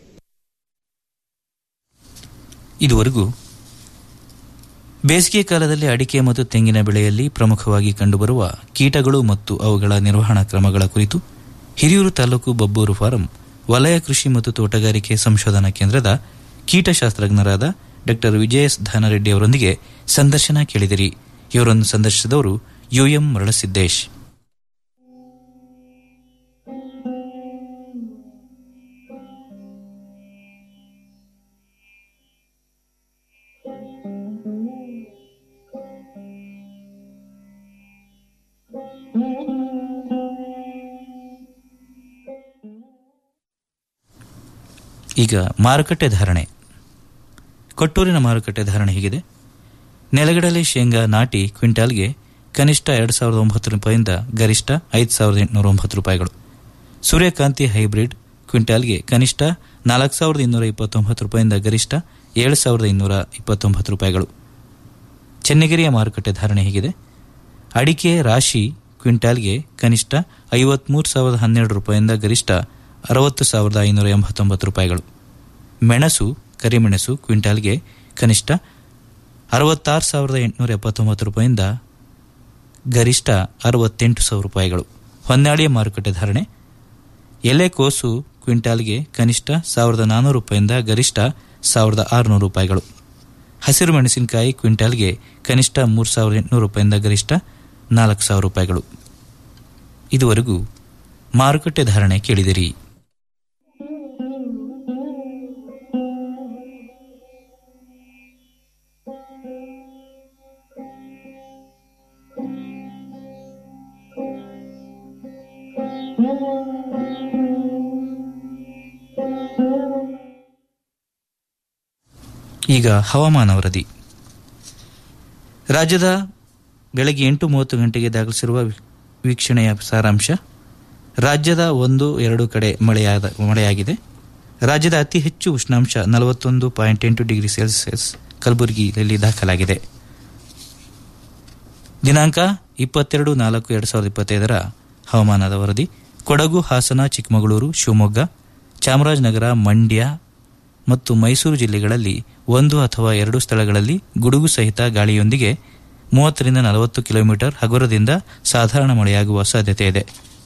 ಇದುವರೆಗೂ ಬೇಸಿಗೆ ಕಾಲದಲ್ಲಿ ಅಡಿಕೆ ಮತ್ತು ತೆಂಗಿನ ಬೆಳೆಯಲ್ಲಿ ಪ್ರಮುಖವಾಗಿ ಕಂಡುಬರುವ ಕೀಟಗಳು ಮತ್ತು ಅವುಗಳ ನಿರ್ವಹಣಾ ಕ್ರಮಗಳ ಕುರಿತು ಹಿರಿಯೂರು ತಾಲೂಕು ಬಬ್ಬೂರು ಫಾರಂ ವಲಯ ಕೃಷಿ ಮತ್ತು ತೋಟಗಾರಿಕೆ ಸಂಶೋಧನಾ ಕೇಂದ್ರದ ಕೀಟಶಾಸ್ತ್ರಜ್ಞರಾದ ಡಾ ವಿಜಯಸ್ ಧಾನರೆಡ್ಡಿ ಅವರೊಂದಿಗೆ ಸಂದರ್ಶನ ಕೇಳಿದಿರಿ ಇವರನ್ನು ಸಂದರ್ಶಿಸಿದವರು ಯುಎಂ ಮರಳಸಿದ್ದೇಶ್ ಈಗ ಮಾರುಕಟ್ಟೆ ಧಾರಣೆ ಕೊಟ್ಟೂರಿನ ಮಾರುಕಟ್ಟೆ ಧಾರಣೆ ಹೀಗಿದೆ ನೆಲಗಡಲೆ ಶೇಂಗಾ ನಾಟಿ ಕ್ವಿಂಟಾಲ್ಗೆ ಕನಿಷ್ಠ ಎರಡು ಸಾವಿರದ ಒಂಬತ್ತು ರೂಪಾಯಿಂದ ಗರಿಷ್ಠ ಐದು ಸಾವಿರದ ಎಂಟುನೂರ ಒಂಬತ್ತು ರೂಪಾಯಿಗಳು ಸೂರ್ಯಕಾಂತಿ ಹೈಬ್ರಿಡ್ ಕ್ವಿಂಟಾಲ್ಗೆ ಕನಿಷ್ಠ ನಾಲ್ಕು ಸಾವಿರದ ಇನ್ನೂರ ಇಪ್ಪತ್ತೊಂಬತ್ತು ರೂಪಾಯಿಂದ ಗರಿಷ್ಠ ಏಳು ಸಾವಿರದ ಇನ್ನೂರ ಇಪ್ಪತ್ತೊಂಬತ್ತು ರೂಪಾಯಿಗಳು ಚೆನ್ನಗಿರಿಯ ಮಾರುಕಟ್ಟೆ ಧಾರಣೆ ಹೀಗಿದೆ ಅಡಿಕೆ ರಾಶಿ ಕ್ವಿಂಟಾಲ್ಗೆ ಕನಿಷ್ಠ ಐವತ್ಮೂರು ಸಾವಿರದ ಹನ್ನೆರಡು ರೂಪಾಯಿಂದ ಗರಿಷ್ಠ ಅರವತ್ತು ಸಾವಿರದ ಐನೂರ ಎಂಬತ್ತೊಂಬತ್ತು ರೂಪಾಯಿಗಳು ಮೆಣಸು ಕರಿಮೆಣಸು ಕ್ವಿಂಟಾಲ್ಗೆ ಕನಿಷ್ಠ ಅರವತ್ತಾರು ಸಾವಿರದ ಎಂಟುನೂರ ಎಪ್ಪತ್ತೊಂಬತ್ತು ರೂಪಾಯಿಂದ ಗರಿಷ್ಠ ಅರವತ್ತೆಂಟು ಸಾವಿರ ರೂಪಾಯಿಗಳು ಹೊನ್ನಾಳಿಯ ಮಾರುಕಟ್ಟೆ ಧಾರಣೆ ಎಲೆಕೋಸು ಕ್ವಿಂಟಾಲ್ಗೆ ಕನಿಷ್ಠ ಸಾವಿರದ ನಾನ್ನೂರು ರೂಪಾಯಿಂದ ಗರಿಷ್ಠ ಸಾವಿರದ ಆರುನೂರು ರೂಪಾಯಿಗಳು ಹಸಿರು ಮೆಣಸಿನಕಾಯಿ ಕ್ವಿಂಟಾಲ್ಗೆ ಕನಿಷ್ಠ ಮೂರು ಸಾವಿರದ ಎಂಟುನೂರು ರೂಪಾಯಿಂದ ಗರಿಷ್ಠ ನಾಲ್ಕು ಸಾವಿರ ರೂಪಾಯಿಗಳು ಇದುವರೆಗೂ ಮಾರುಕಟ್ಟೆ ಧಾರಣೆ ಕೇಳಿದಿರಿ ಈಗ ಹವಾಮಾನ ವರದಿ ರಾಜ್ಯದ ಬೆಳಗ್ಗೆ ಎಂಟು ಮೂವತ್ತು ಗಂಟೆಗೆ ದಾಖಲಿಸಿರುವ ವೀಕ್ಷಣೆಯ ಸಾರಾಂಶ ರಾಜ್ಯದ ಒಂದು ಎರಡು ಕಡೆ ಮಳೆಯಾದ ಮಳೆಯಾಗಿದೆ ರಾಜ್ಯದ ಅತಿ ಹೆಚ್ಚು ಉಷ್ಣಾಂಶ ನಲವತ್ತೊಂದು ಪಾಯಿಂಟ್ ಎಂಟು ಡಿಗ್ರಿ ಸೆಲ್ಸಿಯಸ್ ಕಲಬುರಗಿಯಲ್ಲಿ ದಾಖಲಾಗಿದೆ ದಿನಾಂಕ ಇಪ್ಪತ್ತೆರಡು ನಾಲ್ಕು ಎರಡು ಸಾವಿರದ ಇಪ್ಪತ್ತೈದರ ಹವಾಮಾನದ ವರದಿ ಕೊಡಗು ಹಾಸನ ಚಿಕ್ಕಮಗಳೂರು ಶಿವಮೊಗ್ಗ ಚಾಮರಾಜನಗರ ಮಂಡ್ಯ ಮತ್ತು ಮೈಸೂರು ಜಿಲ್ಲೆಗಳಲ್ಲಿ ಒಂದು ಅಥವಾ ಎರಡು ಸ್ಥಳಗಳಲ್ಲಿ ಗುಡುಗು ಸಹಿತ ಗಾಳಿಯೊಂದಿಗೆ ಮೂವತ್ತರಿಂದ ನಲವತ್ತು ಕಿಲೋಮೀಟರ್ ಹಗುರದಿಂದ ಸಾಧಾರಣ ಮಳೆಯಾಗುವ ಸಾಧ್ಯತೆ ಇದೆ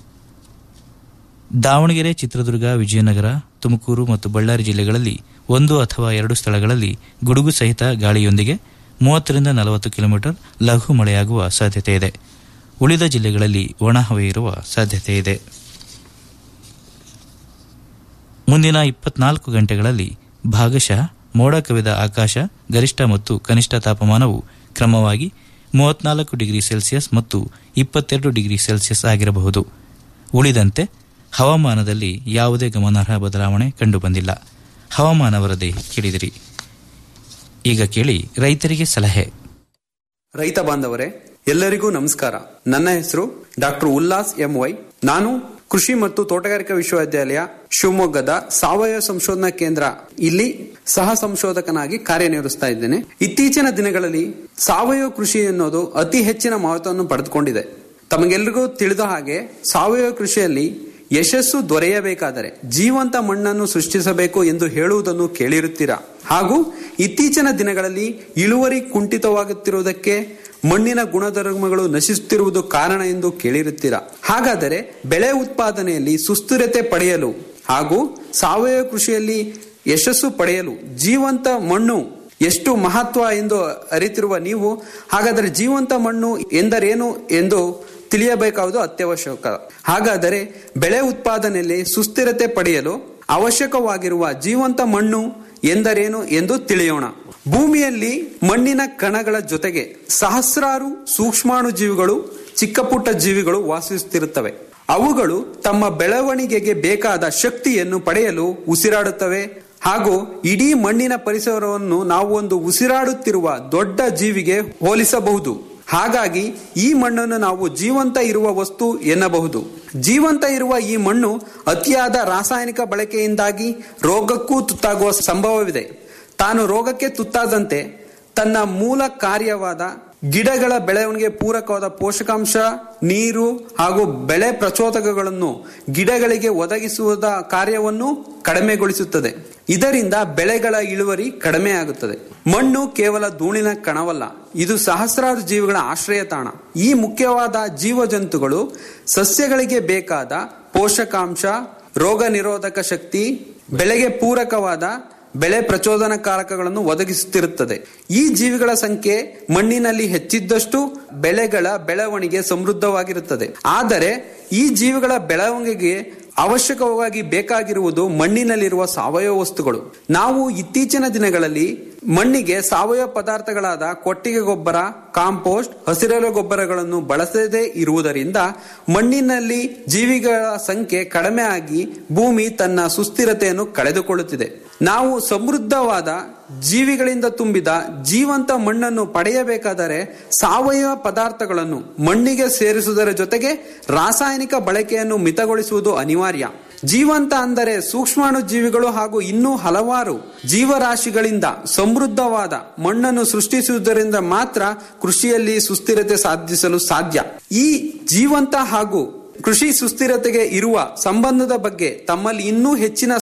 ದಾವಣಗೆರೆ ಚಿತ್ರದುರ್ಗ ವಿಜಯನಗರ ತುಮಕೂರು ಮತ್ತು ಬಳ್ಳಾರಿ ಜಿಲ್ಲೆಗಳಲ್ಲಿ ಒಂದು ಅಥವಾ ಎರಡು ಸ್ಥಳಗಳಲ್ಲಿ ಗುಡುಗು ಸಹಿತ ಗಾಳಿಯೊಂದಿಗೆ ಮೂವತ್ತರಿಂದ ನಲವತ್ತು ಕಿಲೋಮೀಟರ್ ಲಘು ಮಳೆಯಾಗುವ ಸಾಧ್ಯತೆ ಇದೆ ಉಳಿದ ಜಿಲ್ಲೆಗಳಲ್ಲಿ ಒಣಹವೆ ಇರುವ ಸಾಧ್ಯತೆ ಇದೆ ಮುಂದಿನ ಇಪ್ಪತ್ನಾಲ್ಕು ಗಂಟೆಗಳಲ್ಲಿ ಭಾಗಶಃ ಮೋಡ ಕವಿದ ಆಕಾಶ ಗರಿಷ್ಠ ಮತ್ತು ಕನಿಷ್ಠ ತಾಪಮಾನವು ಕ್ರಮವಾಗಿ ಮೂವತ್ನಾಲ್ಕು ಡಿಗ್ರಿ ಸೆಲ್ಸಿಯಸ್ ಮತ್ತು ಇಪ್ಪತ್ತೆರಡು ಡಿಗ್ರಿ ಸೆಲ್ಸಿಯಸ್ ಆಗಿರಬಹುದು ಉಳಿದಂತೆ ಹವಾಮಾನದಲ್ಲಿ ಯಾವುದೇ ಗಮನಾರ್ಹ ಬದಲಾವಣೆ ಕಂಡುಬಂದಿಲ್ಲ ಹವಾಮಾನ ವರದಿ ಕೇಳಿದಿರಿ ಈಗ ಕೇಳಿ ರೈತರಿಗೆ ಸಲಹೆ ರೈತ ಬಾಂಧವರೇ ಎಲ್ಲರಿಗೂ ನಮಸ್ಕಾರ ನನ್ನ ಹೆಸರು ಡಾಕ್ಟರ್ ಉಲ್ಲಾಸ್ ಎಂ ವೈ ನಾನು ಕೃಷಿ ಮತ್ತು ತೋಟಗಾರಿಕಾ ವಿಶ್ವವಿದ್ಯಾಲಯ ಶಿವಮೊಗ್ಗದ ಸಾವಯವ ಸಂಶೋಧನಾ ಕೇಂದ್ರ ಇಲ್ಲಿ ಸಹ ಸಂಶೋಧಕನಾಗಿ ಕಾರ್ಯನಿರ್ವಹಿಸ್ತಾ ಇದ್ದೇನೆ ಇತ್ತೀಚಿನ ದಿನಗಳಲ್ಲಿ ಸಾವಯವ ಕೃಷಿ ಎನ್ನುವುದು ಅತಿ ಹೆಚ್ಚಿನ ಮಹತ್ವವನ್ನು ಪಡೆದುಕೊಂಡಿದೆ ತಮಗೆಲ್ಲರಿಗೂ ತಿಳಿದ ಹಾಗೆ ಸಾವಯವ ಕೃಷಿಯಲ್ಲಿ ಯಶಸ್ಸು ದೊರೆಯಬೇಕಾದರೆ ಜೀವಂತ ಮಣ್ಣನ್ನು ಸೃಷ್ಟಿಸಬೇಕು ಎಂದು ಹೇಳುವುದನ್ನು ಕೇಳಿರುತ್ತೀರಾ ಹಾಗೂ ಇತ್ತೀಚಿನ ದಿನಗಳಲ್ಲಿ ಇಳುವರಿ ಕುಂಠಿತವಾಗುತ್ತಿರುವುದಕ್ಕೆ ಮಣ್ಣಿನ ಗುಣಧರ್ಮಗಳು ನಶಿಸುತ್ತಿರುವುದು ಕಾರಣ ಎಂದು ಕೇಳಿರುತ್ತೀರಾ ಹಾಗಾದರೆ ಬೆಳೆ ಉತ್ಪಾದನೆಯಲ್ಲಿ ಸುಸ್ಥಿರತೆ ಪಡೆಯಲು ಹಾಗೂ ಸಾವಯವ ಕೃಷಿಯಲ್ಲಿ ಯಶಸ್ಸು ಪಡೆಯಲು ಜೀವಂತ ಮಣ್ಣು ಎಷ್ಟು ಮಹತ್ವ ಎಂದು ಅರಿತಿರುವ ನೀವು ಹಾಗಾದರೆ ಜೀವಂತ ಮಣ್ಣು ಎಂದರೇನು ಎಂದು ತಿಳಿಯಬೇಕಾವುದು ಅತ್ಯವಶ್ಯಕ ಹಾಗಾದರೆ ಬೆಳೆ ಉತ್ಪಾದನೆಯಲ್ಲಿ ಸುಸ್ಥಿರತೆ ಪಡೆಯಲು ಅವಶ್ಯಕವಾಗಿರುವ ಜೀವಂತ ಮಣ್ಣು ಎಂದರೇನು ಎಂದು ತಿಳಿಯೋಣ ಭೂಮಿಯಲ್ಲಿ ಮಣ್ಣಿನ ಕಣಗಳ ಜೊತೆಗೆ ಸಹಸ್ರಾರು ಸೂಕ್ಷ್ಮಾಣು ಜೀವಿಗಳು ಚಿಕ್ಕ ಪುಟ್ಟ ಜೀವಿಗಳು ವಾಸಿಸುತ್ತಿರುತ್ತವೆ ಅವುಗಳು ತಮ್ಮ ಬೆಳವಣಿಗೆಗೆ ಬೇಕಾದ ಶಕ್ತಿಯನ್ನು ಪಡೆಯಲು ಉಸಿರಾಡುತ್ತವೆ ಹಾಗೂ ಇಡೀ ಮಣ್ಣಿನ ಪರಿಸರವನ್ನು ನಾವು ಒಂದು ಉಸಿರಾಡುತ್ತಿರುವ ದೊಡ್ಡ ಜೀವಿಗೆ ಹೋಲಿಸಬಹುದು ಹಾಗಾಗಿ ಈ ಮಣ್ಣನ್ನು ನಾವು ಜೀವಂತ ಇರುವ ವಸ್ತು ಎನ್ನಬಹುದು ಜೀವಂತ ಇರುವ ಈ ಮಣ್ಣು ಅತಿಯಾದ ರಾಸಾಯನಿಕ ಬಳಕೆಯಿಂದಾಗಿ ರೋಗಕ್ಕೂ ತುತ್ತಾಗುವ ಸಂಭವವಿದೆ ತಾನು ರೋಗಕ್ಕೆ ತುತ್ತಾದಂತೆ ತನ್ನ ಮೂಲ ಕಾರ್ಯವಾದ ಗಿಡಗಳ ಬೆಳವಣಿಗೆ ಪೂರಕವಾದ ಪೋಷಕಾಂಶ ನೀರು ಹಾಗೂ ಬೆಳೆ ಪ್ರಚೋದಕಗಳನ್ನು ಗಿಡಗಳಿಗೆ ಒದಗಿಸುವುದ ಕಾರ್ಯವನ್ನು ಕಡಿಮೆಗೊಳಿಸುತ್ತದೆ ಇದರಿಂದ ಬೆಳೆಗಳ ಇಳುವರಿ ಕಡಿಮೆಯಾಗುತ್ತದೆ ಮಣ್ಣು ಕೇವಲ ಧೂಳಿನ ಕಣವಲ್ಲ ಇದು ಸಹಸ್ರಾರು ಜೀವಿಗಳ ಆಶ್ರಯ ತಾಣ ಈ ಮುಖ್ಯವಾದ ಜೀವಜಂತುಗಳು ಸಸ್ಯಗಳಿಗೆ ಬೇಕಾದ ಪೋಷಕಾಂಶ ರೋಗ ನಿರೋಧಕ ಶಕ್ತಿ ಬೆಳೆಗೆ ಪೂರಕವಾದ ಬೆಳೆ ಪ್ರಚೋದನಕಾರಕಗಳನ್ನು ಒದಗಿಸುತ್ತಿರುತ್ತದೆ ಈ ಜೀವಿಗಳ ಸಂಖ್ಯೆ ಮಣ್ಣಿನಲ್ಲಿ ಹೆಚ್ಚಿದ್ದಷ್ಟು ಬೆಳೆಗಳ ಬೆಳವಣಿಗೆ ಸಮೃದ್ಧವಾಗಿರುತ್ತದೆ ಆದರೆ ಈ ಜೀವಿಗಳ ಬೆಳವಣಿಗೆಗೆ ಅವಶ್ಯಕವಾಗಿ ಬೇಕಾಗಿರುವುದು ಮಣ್ಣಿನಲ್ಲಿರುವ ಸಾವಯವ ವಸ್ತುಗಳು ನಾವು ಇತ್ತೀಚಿನ ದಿನಗಳಲ್ಲಿ ಮಣ್ಣಿಗೆ ಸಾವಯವ ಪದಾರ್ಥಗಳಾದ ಕೊಟ್ಟಿಗೆ ಗೊಬ್ಬರ ಕಾಂಪೋಸ್ಟ್ ಹಸಿರೆಲೆ ಗೊಬ್ಬರಗಳನ್ನು ಬಳಸದೇ ಇರುವುದರಿಂದ ಮಣ್ಣಿನಲ್ಲಿ ಜೀವಿಗಳ ಸಂಖ್ಯೆ ಕಡಿಮೆ ಆಗಿ ಭೂಮಿ ತನ್ನ ಸುಸ್ಥಿರತೆಯನ್ನು ಕಳೆದುಕೊಳ್ಳುತ್ತಿದೆ ನಾವು ಸಮೃದ್ಧವಾದ ಜೀವಿಗಳಿಂದ ತುಂಬಿದ ಜೀವಂತ ಮಣ್ಣನ್ನು ಪಡೆಯಬೇಕಾದರೆ ಸಾವಯವ ಪದಾರ್ಥಗಳನ್ನು ಮಣ್ಣಿಗೆ ಸೇರಿಸುವುದರ ಜೊತೆಗೆ ರಾಸಾಯನಿಕ ಬಳಕೆಯನ್ನು ಮಿತಗೊಳಿಸುವುದು ಅನಿವಾರ್ಯ ಜೀವಂತ ಅಂದರೆ ಸೂಕ್ಷ್ಮಾಣು ಜೀವಿಗಳು ಹಾಗೂ ಇನ್ನೂ ಹಲವಾರು ಜೀವರಾಶಿಗಳಿಂದ ಸಮೃದ್ಧವಾದ ಮಣ್ಣನ್ನು ಸೃಷ್ಟಿಸುವುದರಿಂದ ಮಾತ್ರ ಕೃಷಿಯಲ್ಲಿ ಸುಸ್ಥಿರತೆ ಸಾಧಿಸಲು ಸಾಧ್ಯ ಈ ಜೀವಂತ ಹಾಗೂ ಕೃಷಿ ಸುಸ್ಥಿರತೆಗೆ ಇರುವ ಸಂಬಂಧದ ಬಗ್ಗೆ ತಮ್ಮಲ್ಲಿ ಇನ್ನೂ ಹೆಚ್ಚಿನ